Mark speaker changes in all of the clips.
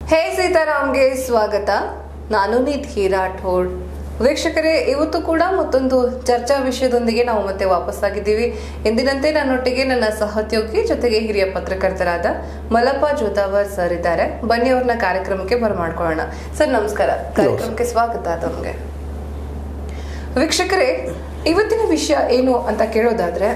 Speaker 1: ಹೇ ಸೀತಾರಾಮ್ಗೆ ಸ್ವಾಗತ ನಾನು ನಿಧಿ ರಾಠೋಡ್ ವೀಕ್ಷಕರೇ ಇವತ್ತು ಕೂಡ ಮತ್ತೊಂದು ಚರ್ಚಾ ವಿಷಯದೊಂದಿಗೆ ನಾವು ಮತ್ತೆ ವಾಪಸ್ಸಾಗಿದ್ದೀವಿ ಎಂದಿನಂತೆ ನನ್ನೊಟ್ಟಿಗೆ ನನ್ನ ಸಹೋದ್ಯೋಗಿ ಜೊತೆಗೆ ಹಿರಿಯ ಪತ್ರಕರ್ತರಾದ ಮಲಪ್ಪ ಜೋತಾವರ್ ಸರ್ ಇದ್ದಾರೆ ಬನ್ನಿ ಅವ್ರನ್ನ ಕಾರ್ಯಕ್ರಮಕ್ಕೆ ಬರಮಾಡ್ಕೊಳ್ಳೋಣ ಸರ್ ನಮಸ್ಕಾರ ಕಾರ್ಯಕ್ರಮಕ್ಕೆ ಸ್ವಾಗತ ತಮಗೆ ವೀಕ್ಷಕರೇ ಇವತ್ತಿನ ವಿಷಯ ಏನು ಅಂತ ಕೇಳೋದಾದ್ರೆ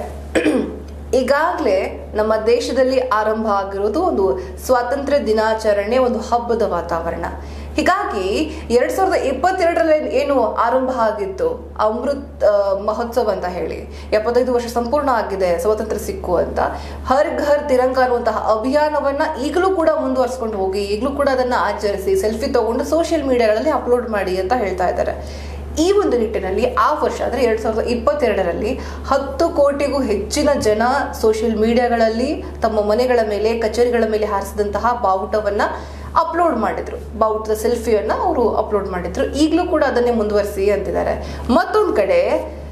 Speaker 1: ಈಗಾಗಲೇ ನಮ್ಮ ದೇಶದಲ್ಲಿ ಆರಂಭ ಆಗಿರೋದು ಒಂದು ಸ್ವಾತಂತ್ರ್ಯ ದಿನಾಚರಣೆ ಒಂದು ಹಬ್ಬದ ವಾತಾವರಣ ಹೀಗಾಗಿ ಎರಡ್ ಸಾವಿರದ ಇಪ್ಪತ್ತೆರಡರಲ್ಲಿ ಏನು ಆರಂಭ ಆಗಿತ್ತು ಅಮೃತ್ ಆ, ಮಹೋತ್ಸವ ಅಂತ ಹೇಳಿ ಎಪ್ಪತ್ತೈದು ವರ್ಷ ಸಂಪೂರ್ಣ ಆಗಿದೆ ಸ್ವಾತಂತ್ರ್ಯ ಸಿಕ್ಕು ಅಂತ ಹರ್ ಘರ್ ತಿರಂಗ ಅನ್ನುವಂತಹ ಅಭಿಯಾನವನ್ನ ಈಗಲೂ ಕೂಡ ಮುಂದುವರ್ಸ್ಕೊಂಡು ಹೋಗಿ ಈಗಲೂ ಕೂಡ ಅದನ್ನ ಆಚರಿಸಿ ಸೆಲ್ಫಿ ತಗೊಂಡು ಸೋಷಿಯಲ್ ಮೀಡಿಯಾಗಳಲ್ಲಿ ಅಪ್ಲೋಡ್ ಮಾಡಿ ಅಂತ ಹೇಳ್ತಾ ಇದ್ದಾರೆ ಈ ಒಂದು ನಿಟ್ಟಿನಲ್ಲಿ ಆ ವರ್ಷ ಅಂದ್ರೆ ಎರಡ್ ಸಾವಿರದ ಇಪ್ಪತ್ತೆರಡರಲ್ಲಿ ಹತ್ತು ಕೋಟಿಗೂ ಹೆಚ್ಚಿನ ಜನ ಸೋಷಿಯಲ್ ಮೀಡಿಯಾಗಳಲ್ಲಿ ತಮ್ಮ ಮನೆಗಳ ಮೇಲೆ ಕಚೇರಿಗಳ ಮೇಲೆ ಹಾರಿಸಿದಂತಹ ಬಾವುಟವನ್ನ ಅಪ್ಲೋಡ್ ಮಾಡಿದ್ರು ಬಾವುಟದ ಸೆಲ್ಫಿಯನ್ನ ಅವರು ಅಪ್ಲೋಡ್ ಮಾಡಿದ್ರು ಈಗಲೂ ಕೂಡ ಅದನ್ನೇ ಮುಂದುವರಿಸಿ ಅಂತಿದ್ದಾರೆ ಮತ್ತೊಂದ್ ಕಡೆ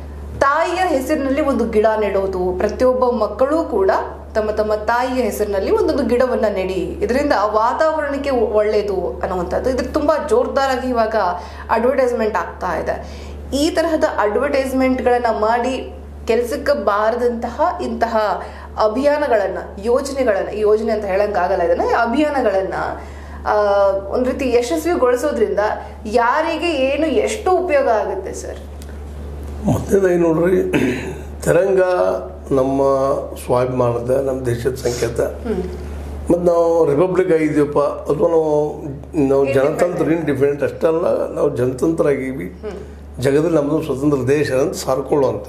Speaker 1: ತಾಯಿಯ ಹೆಸರಿನಲ್ಲಿ ಒಂದು ಗಿಡ ನೆಡೋದು ಪ್ರತಿಯೊಬ್ಬ ಮಕ್ಕಳು ಕೂಡ ತಮ್ಮ ತಮ್ಮ ತಾಯಿಯ ಹೆಸರಿನಲ್ಲಿ ಒಂದೊಂದು ಗಿಡವನ್ನ ನೆಡಿ ಇದರಿಂದ ವಾತಾವರಣಕ್ಕೆ ಒ- ಒಳ್ಳೆಯದು ಅನ್ನುವಂಥದ್ದು ಇದಕ್ಕೆ ತುಂಬಾ ಜೋರ್ದಾರಾಗಿ ಇವಾಗ ಅಡ್ವರ್ಟೈಸ್ಮೆಂಟ್ ಆಗ್ತಾ ಇದೆ ಈ ತರಹದ ಅಡ್ವರ್ಟೈಸ್ಮೆಂಟ್ಗಳನ್ನ ಮಾಡಿ ಕೆಲಸಕ್ಕೆ ಬಾರದಂತಹ ಇಂತಹ ಅಭಿಯಾನಗಳನ್ನ ಯೋಜನೆಗಳನ್ನ ಈ ಯೋಜನೆ ಅಂತ ಹೇಳಂಗಾಗಲ್ಲ ಇದನ್ನ ಈ ಅಭಿಯಾನಗಳನ್ನ ಆ, ಒಂದ್ ರೀತಿ ಯಶಸ್ವಿಗೊಳಿಸೋದ್ರಿಂದ ಯಾರಿಗೆ ಏನು ಎಷ್ಟು ಉಪಯೋಗ ಆಗುತ್ತೆ ಸರ್
Speaker 2: ಮೊದಲನೇದಾಗಿ ನೋಡ್ರಿ ತಿರಂಗ ನಮ್ಮ ಸ್ವಾಭಿಮಾನದ ನಮ್ಮ ದೇಶದ ಸಂಕೇತ ಮತ್ತು ನಾವು ರಿಪಬ್ಲಿಕ್ ಆಗಿದ್ದೀವಪ್ಪ ಅಥವಾ ನಾವು ನಾವು ಜನತಂತ್ರ ಇಂಡಿಪೆಂಡೆಂಟ್ ಅಷ್ಟಲ್ಲ ನಾವು ಜನತಂತ್ರ ಆಗೀವಿ ಜಗದಲ್ಲಿ ನಮ್ಮದು ಸ್ವತಂತ್ರ ದೇಶ ಅಂತ ಸಾರ್ಕೊಳ್ಳುವಂಥ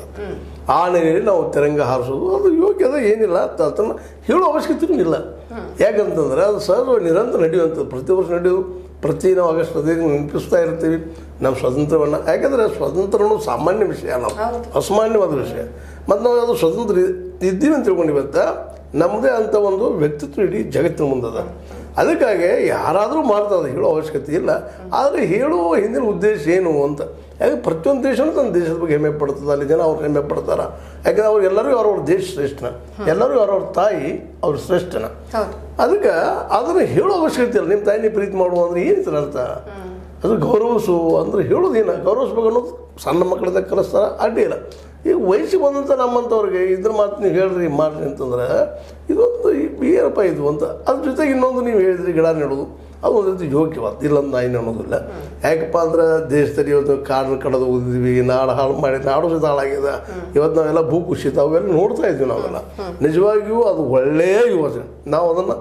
Speaker 2: ಆ ನೆಲೆಯಲ್ಲಿ ನಾವು ತಿರಂಗ ಹಾರಿಸೋದು ಅದು ಯೋಗ್ಯದ ಏನಿಲ್ಲ ಅಂತ ಅದನ್ನು ಹೇಳೋ ಅವಶ್ಯಕತೆಯೂ ಇಲ್ಲ ಯಾಕಂತಂದ್ರೆ ಅದು ಸಹಜವಾಗಿ ನಿರಂತರ ನಡೆಯುವಂಥದ್ದು ಪ್ರತಿ ವರ್ಷ ನಡೆಯೋದು ಪ್ರತಿ ನಾವು ಆಗಸ್ಟ್ ಹದಿನೈದು ನೆನಪಿಸ್ತಾ ಇರ್ತೀವಿ ನಮ್ಮ ಸ್ವಾತಂತ್ರ್ಯವನ್ನು ಯಾಕಂದರೆ ಸ್ವಾತಂತ್ರ್ಯ ಅನ್ನೋದು ಸಾಮಾನ್ಯ ವಿಷಯ ಅಲ್ಲ
Speaker 1: ಹೌದು.
Speaker 2: ಅಸಾಮಾನ್ಯವಾದ ವಿಷಯ ಮತ್ತು ನಾವು ಅದು ಸ್ವತಂತ್ರ ಇ- ಇದ್ದೀವಿ ಅಂತ ತಿಳ್ಕೊಂಡು ಇವತ್ತು ನಮ್ಮದೇ ಅಂತ ಒಂದು ವ್ಯಕ್ತಿತ್ವ ಇಡೀ ಜಗತ್ತಿನ ಮುಂದದ ಅದಕ್ಕಾಗಿ ಯಾರಾದರೂ ಮಾಡ್ತಾರೆ ಹೇಳೋ ಅವಶ್ಯಕತೆ ಇಲ್ಲ ಆದರೆ ಹೇಳುವ ಹಿಂದಿನ ಉದ್ದೇಶ ಏನು ಅಂತ ಯಾಕೆ ಪ್ರತಿಯೊಂದು ದೇಶನೂ ತನ್ನ ದೇಶದ ಬಗ್ಗೆ ಹೆಮ್ಮೆ ಪಡ್ತದೆ ಅಲ್ಲಿ ಜನ ಅವ್ರು ಹೆಮ್ಮೆ ಪಡ್ತಾರೆ ಯಾಕಂದ್ರೆ ಅವ್ರು ಎಲ್ಲರಿಗೂ ಅವ್ರವ್ರ ದೇಶ ಶ್ರೇಷ್ಠನ ಎಲ್ಲರಿಗೂ ಅವ್ರವ್ರ ತಾಯಿ ಅವ್ರ ಶ್ರೇಷ್ಠನ
Speaker 1: ಹೌದು
Speaker 2: ಅದಕ್ಕೆ ಅದನ್ನು ಹೇಳೋ ಅವಶ್ಯಕತೆ ಇಲ್ಲ ನಿಮ್ಮ ತಾಯಿನಿ ಪ್ರೀತಿ ಮಾಡುವ ಅಂದ್ರೆ ಏನು ಅರ್ಥ ಅದು ಗೌರವಿಸು ಅಂದ್ರೆ ಹೇಳೋದೇನು ಗೌರವಿಸ್ಬೇಕು ಅನ್ನೋದು ಸಣ್ಣ ಮಕ್ಕಳಿಂದ ಕಲಿಸ್ತಾರ ಅಡ್ಡಿ ಇಲ್ಲ ಈಗ ವಯಸ್ಸಿಗೆ ಬಂದಂಥ ನಮ್ಮಂಥವ್ರಿಗೆ ಇದ್ರ ಮಾತು ನೀವು ಹೇಳ್ರಿ ಮಾಡ್ರಿ ಅಂತಂದ್ರೆ ಇದೊಂದು ಈ- ಏನಪ್ಪ ಇದು ಅಂತ ಅದ್ರ ಜೊತೆಗೆ ಇನ್ನೊಂದು ನೀವು ಹೇಳಿದ್ರಿ ಗಿಡ ನೆಡೋದು ಅದು ಒಂದು ರೀತಿ ಯೋಗ್ಯವಾದ ಇಲ್ಲ ಅಂತ ನಾನು ಅನ್ನೋದಿಲ್ಲ ಯಾಕಪ್ಪ ಅಂದ್ರೆ ದೇಶದಲ್ಲಿ ಇವತ್ತು ಕಾಡನ್ನು ಕಳೆದು ಹೋಗಿದ್ವಿ ನಾಡು ಹಾಳು ಮಾಡಿ ನಾಡು ಸಹಿತ ಹಾಳಾಗಿದೆ ಇವತ್ತು ನಾವೆಲ್ಲ ಭೂ ಕುಸಿತ ಅವೆಲ್ಲ ನೋಡ್ತಾ ಇದ್ವಿ ನಾವೆಲ್ಲ ನಿಜವಾಗಿಯೂ ಅದು ಒಳ್ಳೆಯ ಯೋಜನೆ ನಾವು ಅದನ್ನು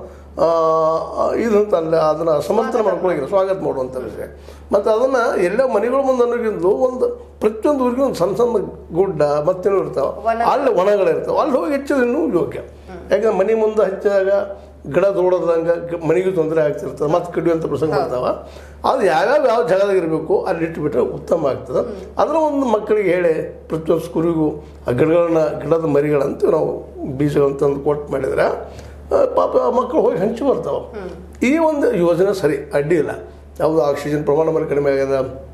Speaker 2: ಇದಂತ ಅಲ್ಲ ಅದನ್ನು ಸಮರ್ಥನೆ ಮಾಡ್ಕೊಳ್ಳೋಕೆ ಸ್ವಾಗತ ಮಾಡುವಂಥ ವಿಷಯ ಮತ್ತು ಅದನ್ನು ಎಲ್ಲ ಮನೆಗಳ ಮುಂದೆ ಅನ್ನೋಕ್ಕಿಂತ ಒಂದು ಪ್ರತಿಯೊಂದು ಊರಿಗೂ ಒಂದು ಸಣ್ಣ ಸಣ್ಣ ಗುಡ್ಡ ಮತ್ತೇನೋ ಇರ್ತಾವೆ
Speaker 1: ವನ.
Speaker 2: ಅಲ್ಲಿ ವನಗಳಿರ್ತಾವೆ ಅಲ್ಲಿ ಹೋಗಿ ಹೆಚ್ಚೋದು ಇನ್ನೂ ಯೋಗ್ಯ ಯಾಕಂದ್ರೆ ಮನೆ ಮುಂದೆ ಹಚ್ಚಿದಾಗ ಗಿಡ ದೊಡ್ಡದಂಗೆ ಮನೆಗೂ ತೊಂದರೆ ಆಗ್ತಿರ್ತದೆ ಮತ್ತೆ ಕಡಿಯುವಂಥ ಪ್ರಸಂಗ ಬರ್ತಾವ ಅದು ಯಾವ್ಯಾವ ಯಾವ ಜಾಗದಾಗ ಇರಬೇಕು ಅಲ್ಲಿ ಇಟ್ಟುಬಿಟ್ರೆ ಉತ್ತಮ ಆಗ್ತದೆ ಅದರ ಒಂದು ಮಕ್ಕಳಿಗೆ ಹೇಳಿ ಪ್ರತಿಯೊಂದು ಸ್ಕೂಲಿಗೂ ಆ ಗಿಡಗಳನ್ನ ಗಿಡದ ಮರಿಗಳಂತ ನಾವು ಬೀಜಗಳನ್ನ ತಂದು ಕೊಟ್ಟು ಮಾಡಿದ್ರೆ ಆ, ಪಾಪ ಆ ಮಕ್ಕಳು ಹೋಗಿ ಹಂಚಿ ಬರ್ತಾವೆ ಈ ಒಂದು ಯೋಜನೆ ಸರಿ ಅಡ್ಡಿ ಇಲ್ಲ ಯಾವುದು ಆಕ್ಸಿಜನ್ ಪ್ರಮಾಣ ಮೇಲೆ ಕಡಿಮೆ ಆಗ್ಯದ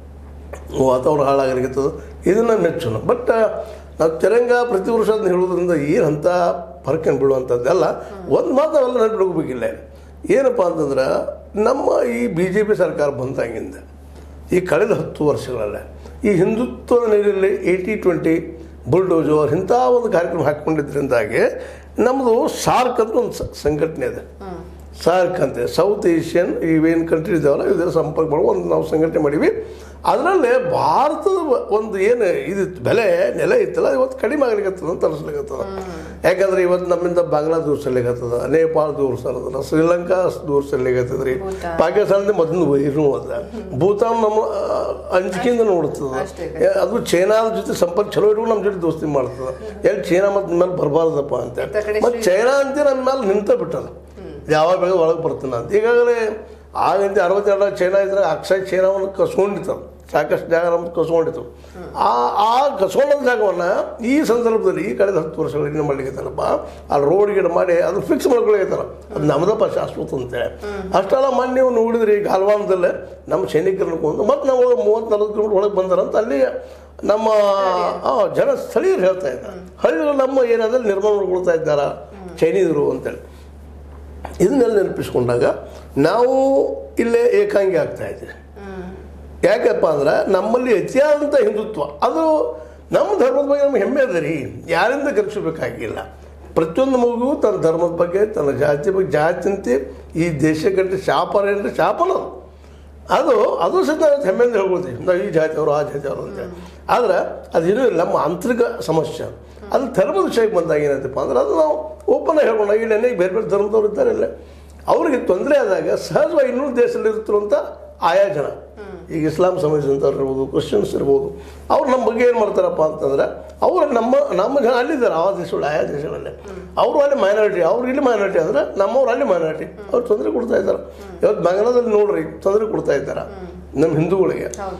Speaker 2: ವಾತಾವರಣ ಹಾಳಾಗಲಿಕ್ಕತ್ತದ ಇದನ್ನು ಮೆಚ್ಚೋಣ ಬಟ್ ನಾವು ತಿರಂಗ ಪ್ರತಿ ವರ್ಷ ಅದನ್ನ ಹೇಳೋದ್ರಿಂದ ಏನು ಅಂತ ಫರ್ಕನ್ನು ಬೀಳುವಂಥದ್ದಲ್ಲ ಒಂದು ಮಾತು ನಾವೆಲ್ಲ ನೆನ್ಪಿಡ್ಕೋಬೇಕಿಲ್ಲ ಏನಪ್ಪ ಅಂತಂದ್ರೆ ನಮ್ಮ ಈ ಬಿ ಜೆ ಪಿ ಸರ್ಕಾರ ಬಂದಾಗಿಂದ ಈ ಕಳೆದ ಹತ್ತು ವರ್ಷಗಳಲ್ಲೇ ಈ ಹಿಂದುತ್ವದ ನೆಲೆಯಲ್ಲಿ ಏಯ್ಟಿ ಟ್ವೆಂಟಿ ಬುಲ್ಡೋಜರ್ ಇಂಥ ಒಂದು ಕಾರ್ಯಕ್ರಮ ಹಾಕ್ಕೊಂಡಿದ್ದರಿಂದಾಗಿ ನಮ್ಮದು ಸಾರ್ಕ್ ಅಂತ ಒಂದು ಸ- ಸಂಘಟನೆ ಇದೆ ಸಾರ್ಕ್ ಅಂತ ಸೌತ್ ಏಷ್ಯನ್ ಇವೇನು ಕಂಟ್ರಿ ಇದಾವಲ್ಲ ಇದರ ಸಂಪರ್ಕ ಮಾಡುವ ಒಂದು ನಾವು ಸಂಘಟನೆ ಮಾಡೀವಿ ಅದರಲ್ಲೇ ಭಾರತದ ಒಂದು ಏನು ಇದಿತ್ತು ಬೆಲೆ ನೆಲೆ ಇತ್ತಲ್ಲ ಇವತ್ತು ಕಡಿಮೆ ಆಗ್ಲಿಕ್ಕತ್ತದ ಅಂತ ಅನಿಸ್ಲಿಕ್ಕತ್ತದ ಯಾಕಂದ್ರೆ ಇವತ್ತು ನಮ್ಮಿಂದ ಬಾಂಗ್ಲಾ ದೂರ ಸಲ್ಲಿಕತ್ತದ ನೇಪಾಳ ದೂರ ಸಲ್ಲದ ಶ್ರೀಲಂಕಾ ದೂರ ಸಲ್ಲಿಕತ್ತದ್ರಿ
Speaker 1: ಭೂತಾನ್.
Speaker 2: ಪಾಕಿಸ್ತಾನದ ಮೊದಲು ಇರು ಅದ ಭೂತಾನ್ ನಮ್ಮ ಆ, ಅಂಜಿಕೆಯಿಂದ ನೋಡ್ತದ
Speaker 1: ಅಷ್ಟೇ.
Speaker 2: ಏ, ಅದು ಚೈನಾದ ಜೊತೆ ಸಂಪರ್ಕ ಚಲೋ ಇಟ್ಕೊಂಡು ನಮ್ಮ ಜೊತೆ ದೋಸ್ತಿ ಮಾಡ್ತದ ಎಲ್ಲಿ ಚೈನಾ ಮತ್ತೆ ಮೇಲೆ ಬರಬಾರ್ದಪ್ಪ ಅಂತ
Speaker 1: ಇತ್ತ ಕಡೆ
Speaker 2: ಮತ್ತೆ ಚೈನಾ ಅಂತ ನಮ್ಮ ಮೇಲೆ ನಿಂತ ಬಿಟ್ಟದ ಯಾವಾಗ ಬೇಕಾದ್ರೆ ಒಳಗೆ ಬರ್ತಾನೆ ಅಂತ ಈಗಾಗಲೇ ಆಗಿಂದ ಅರವತ್ತೆರಡರ ಚೈನಾ ಇದ್ರೆ ಅಕ್ಷಯ ಚೈನಾವನ್ನು ಕಸ್ಕೊಂಡಿತ್ತು ಸಾಕಷ್ಟು ಜಾಗ ನಮ್ದು ಕಸ್ಕೊಂಡಿತ್ತು ಆ ಆ ಕಸ್ಕೊಂಡ ಜಾಗವನ್ನು ಈ ಸಂದರ್ಭದಲ್ಲಿ ಈ ಕಳೆದ ಹತ್ತು ವರ್ಷಗಳ ಏನು ಮಾಡ್ಲಿಕ್ಕತ್ತಲ್ಲಪ್ಪ ಅಲ್ಲಿ ರೋಡ್ ಗಿಡ ಮಾಡಿ ಅದು ಫಿಕ್ಸ್ ಮಾಡ್ಕೊಳಕತ್ತಾರ ಅದು ನಮ್ದಪ್ಪ ಶಾಶ್ವತ ಅಂತೇಳಿ ಅಷ್ಟೆಲ್ಲ ಮೊನ್ನೆ ನೀವು ನೋಡಿದ್ರಿ ಈಗ ಹಲ್ವಾನದಲ್ಲೇ ನಮ್ಮ ಸೈನಿಕರನ್ನ ಕೊಂದು ಮತ್ತು ನಾವು ಮೂವತ್ತು ನಲ್ವತ್ತು ಕಿಲೋಮೀಟರ್ ಒಳಗೆ ಬಂದಾರಂತ ಅಲ್ಲಿ ನಮ್ಮ ಆ, ಜನ ಸ್ಥಳೀಯರು ಹೇಳ್ತಾ ಇದ್ದಾರೆ ಹಳ್ಳಿಗಳು ನಮ್ಮ ಏನಾದ್ರೆ ನಿರ್ಮಾಣ ಮಾಡ್ಕೊಳ್ತಾ ಇದ್ದಾರ ಚೈನೀಸರು ಅಂತೇಳಿ ಇದನ್ನೆಲ್ಲ ನೆನಪಿಸ್ಕೊಂಡಾಗ ನಾವು ಇಲ್ಲೇ ಏಕಾಂಗಿ ಆಗ್ತಾ ಇದ್ದೀವಿ ಯಾಕಪ್ಪ ಅಂದ್ರೆ ನಮ್ಮಲ್ಲಿ ಅತಿಯಾದಂಥ ಹಿಂದುತ್ವ ಅದು ನಮ್ಮ ಧರ್ಮದ ಬಗ್ಗೆ ನಮ್ಗೆ ಹೆಮ್ಮೆ ಅದ ರೀ ಯಾರಿಂದ ಕಲಿಸಬೇಕಾಗಿಲ್ಲ ಪ್ರತಿಯೊಂದು ಮಗುವು ತನ್ನ ಧರ್ಮದ ಬಗ್ಗೆ ತನ್ನ ಜಾತಿ ಬಗ್ಗೆ ಜಾತಿ ಅಂತೆ ಈ ದೇಶಕ್ಕೆ ಶಾಪರ ಅಂದರೆ ಶಾಪನ ಅದು ಅದು ಅದು ಸಹಿತ ನಾವು ಹೆಮ್ಮೆಯಿಂದ ಹೇಳ್ಕೊಳ್ತೀವಿ ನಾವು ಈ ಜಾತಿಯವರು ಆ ಜಾತಿಯವರು ಅಂತ ಆದ್ರೆ ಅದೇನೂ ಇಲ್ಲ ನಮ್ಮ ಆಂತರಿಕ ಸಮಸ್ಯೆ ಅದು ಧರ್ಮದ ವಿಷಯಕ್ಕೆ ಬಂದಾಗ ಏನಂತಪ್ಪ ಅಂದ್ರೆ ಅದು ನಾವು ಓಪನ್ ಹೇಳ್ಕೊಂಡಾಗ ಇಲ್ಲಿ ಅನೇಕ ಬೇರೆ ಬೇರೆ ಧರ್ಮದವ್ರು ಇದ್ದಾರೆ ಇಲ್ಲ ಅವರಿಗೆ ತೊಂದರೆ ಆದಾಗ ಸಹಜವಾಗಿ ಇನ್ನೊಂದು ದೇಶದಲ್ಲಿ ಇರ್ತಿರುವಂಥ ಆಯಾ ಜನ ಈಗ ಇಸ್ಲಾಂ ಸಮಾಜದಂಥವ್ರು ಇರ್ಬೋದು ಕ್ರಿಶ್ಚಿಯನ್ಸ್ ಇರ್ಬೋದು ಅವ್ರು ನಮ್ಮ ಬಗ್ಗೆ ಏನು ಮಾಡ್ತಾರಪ್ಪ ಅಂತಂದ್ರೆ ಅವರು ನಮ್ಮ ನಮ್ಮ ಜನ ಅಲ್ಲಿದ್ದಾರೆ ಆ ದೇಶಗಳು ಆಯಾ ದೇಶಗಳಲ್ಲೇ ಅವರು ಅಲ್ಲಿ ಮೈನಾರಿಟಿ ಅವ್ರು ಇಲ್ಲಿ ಮೈನಾರಿಟಿ ಅಂದ್ರೆ ನಮ್ಮವ್ರು ಅಲ್ಲಿ ಮೈನಾರಿಟಿ ಅವ್ರು ತೊಂದರೆ ಕೊಡ್ತಾ ಇದ್ದಾರೆ ಇವತ್ತು ಬಂಗಾಳದಲ್ಲಿ ನೋಡ್ರಿ ತೊಂದರೆ ಕೊಡ್ತಾ ಇದ್ದಾರೆ ನಮ್ಮ ಹಿಂದೂಗಳಿಗೆ
Speaker 1: ಹೌದು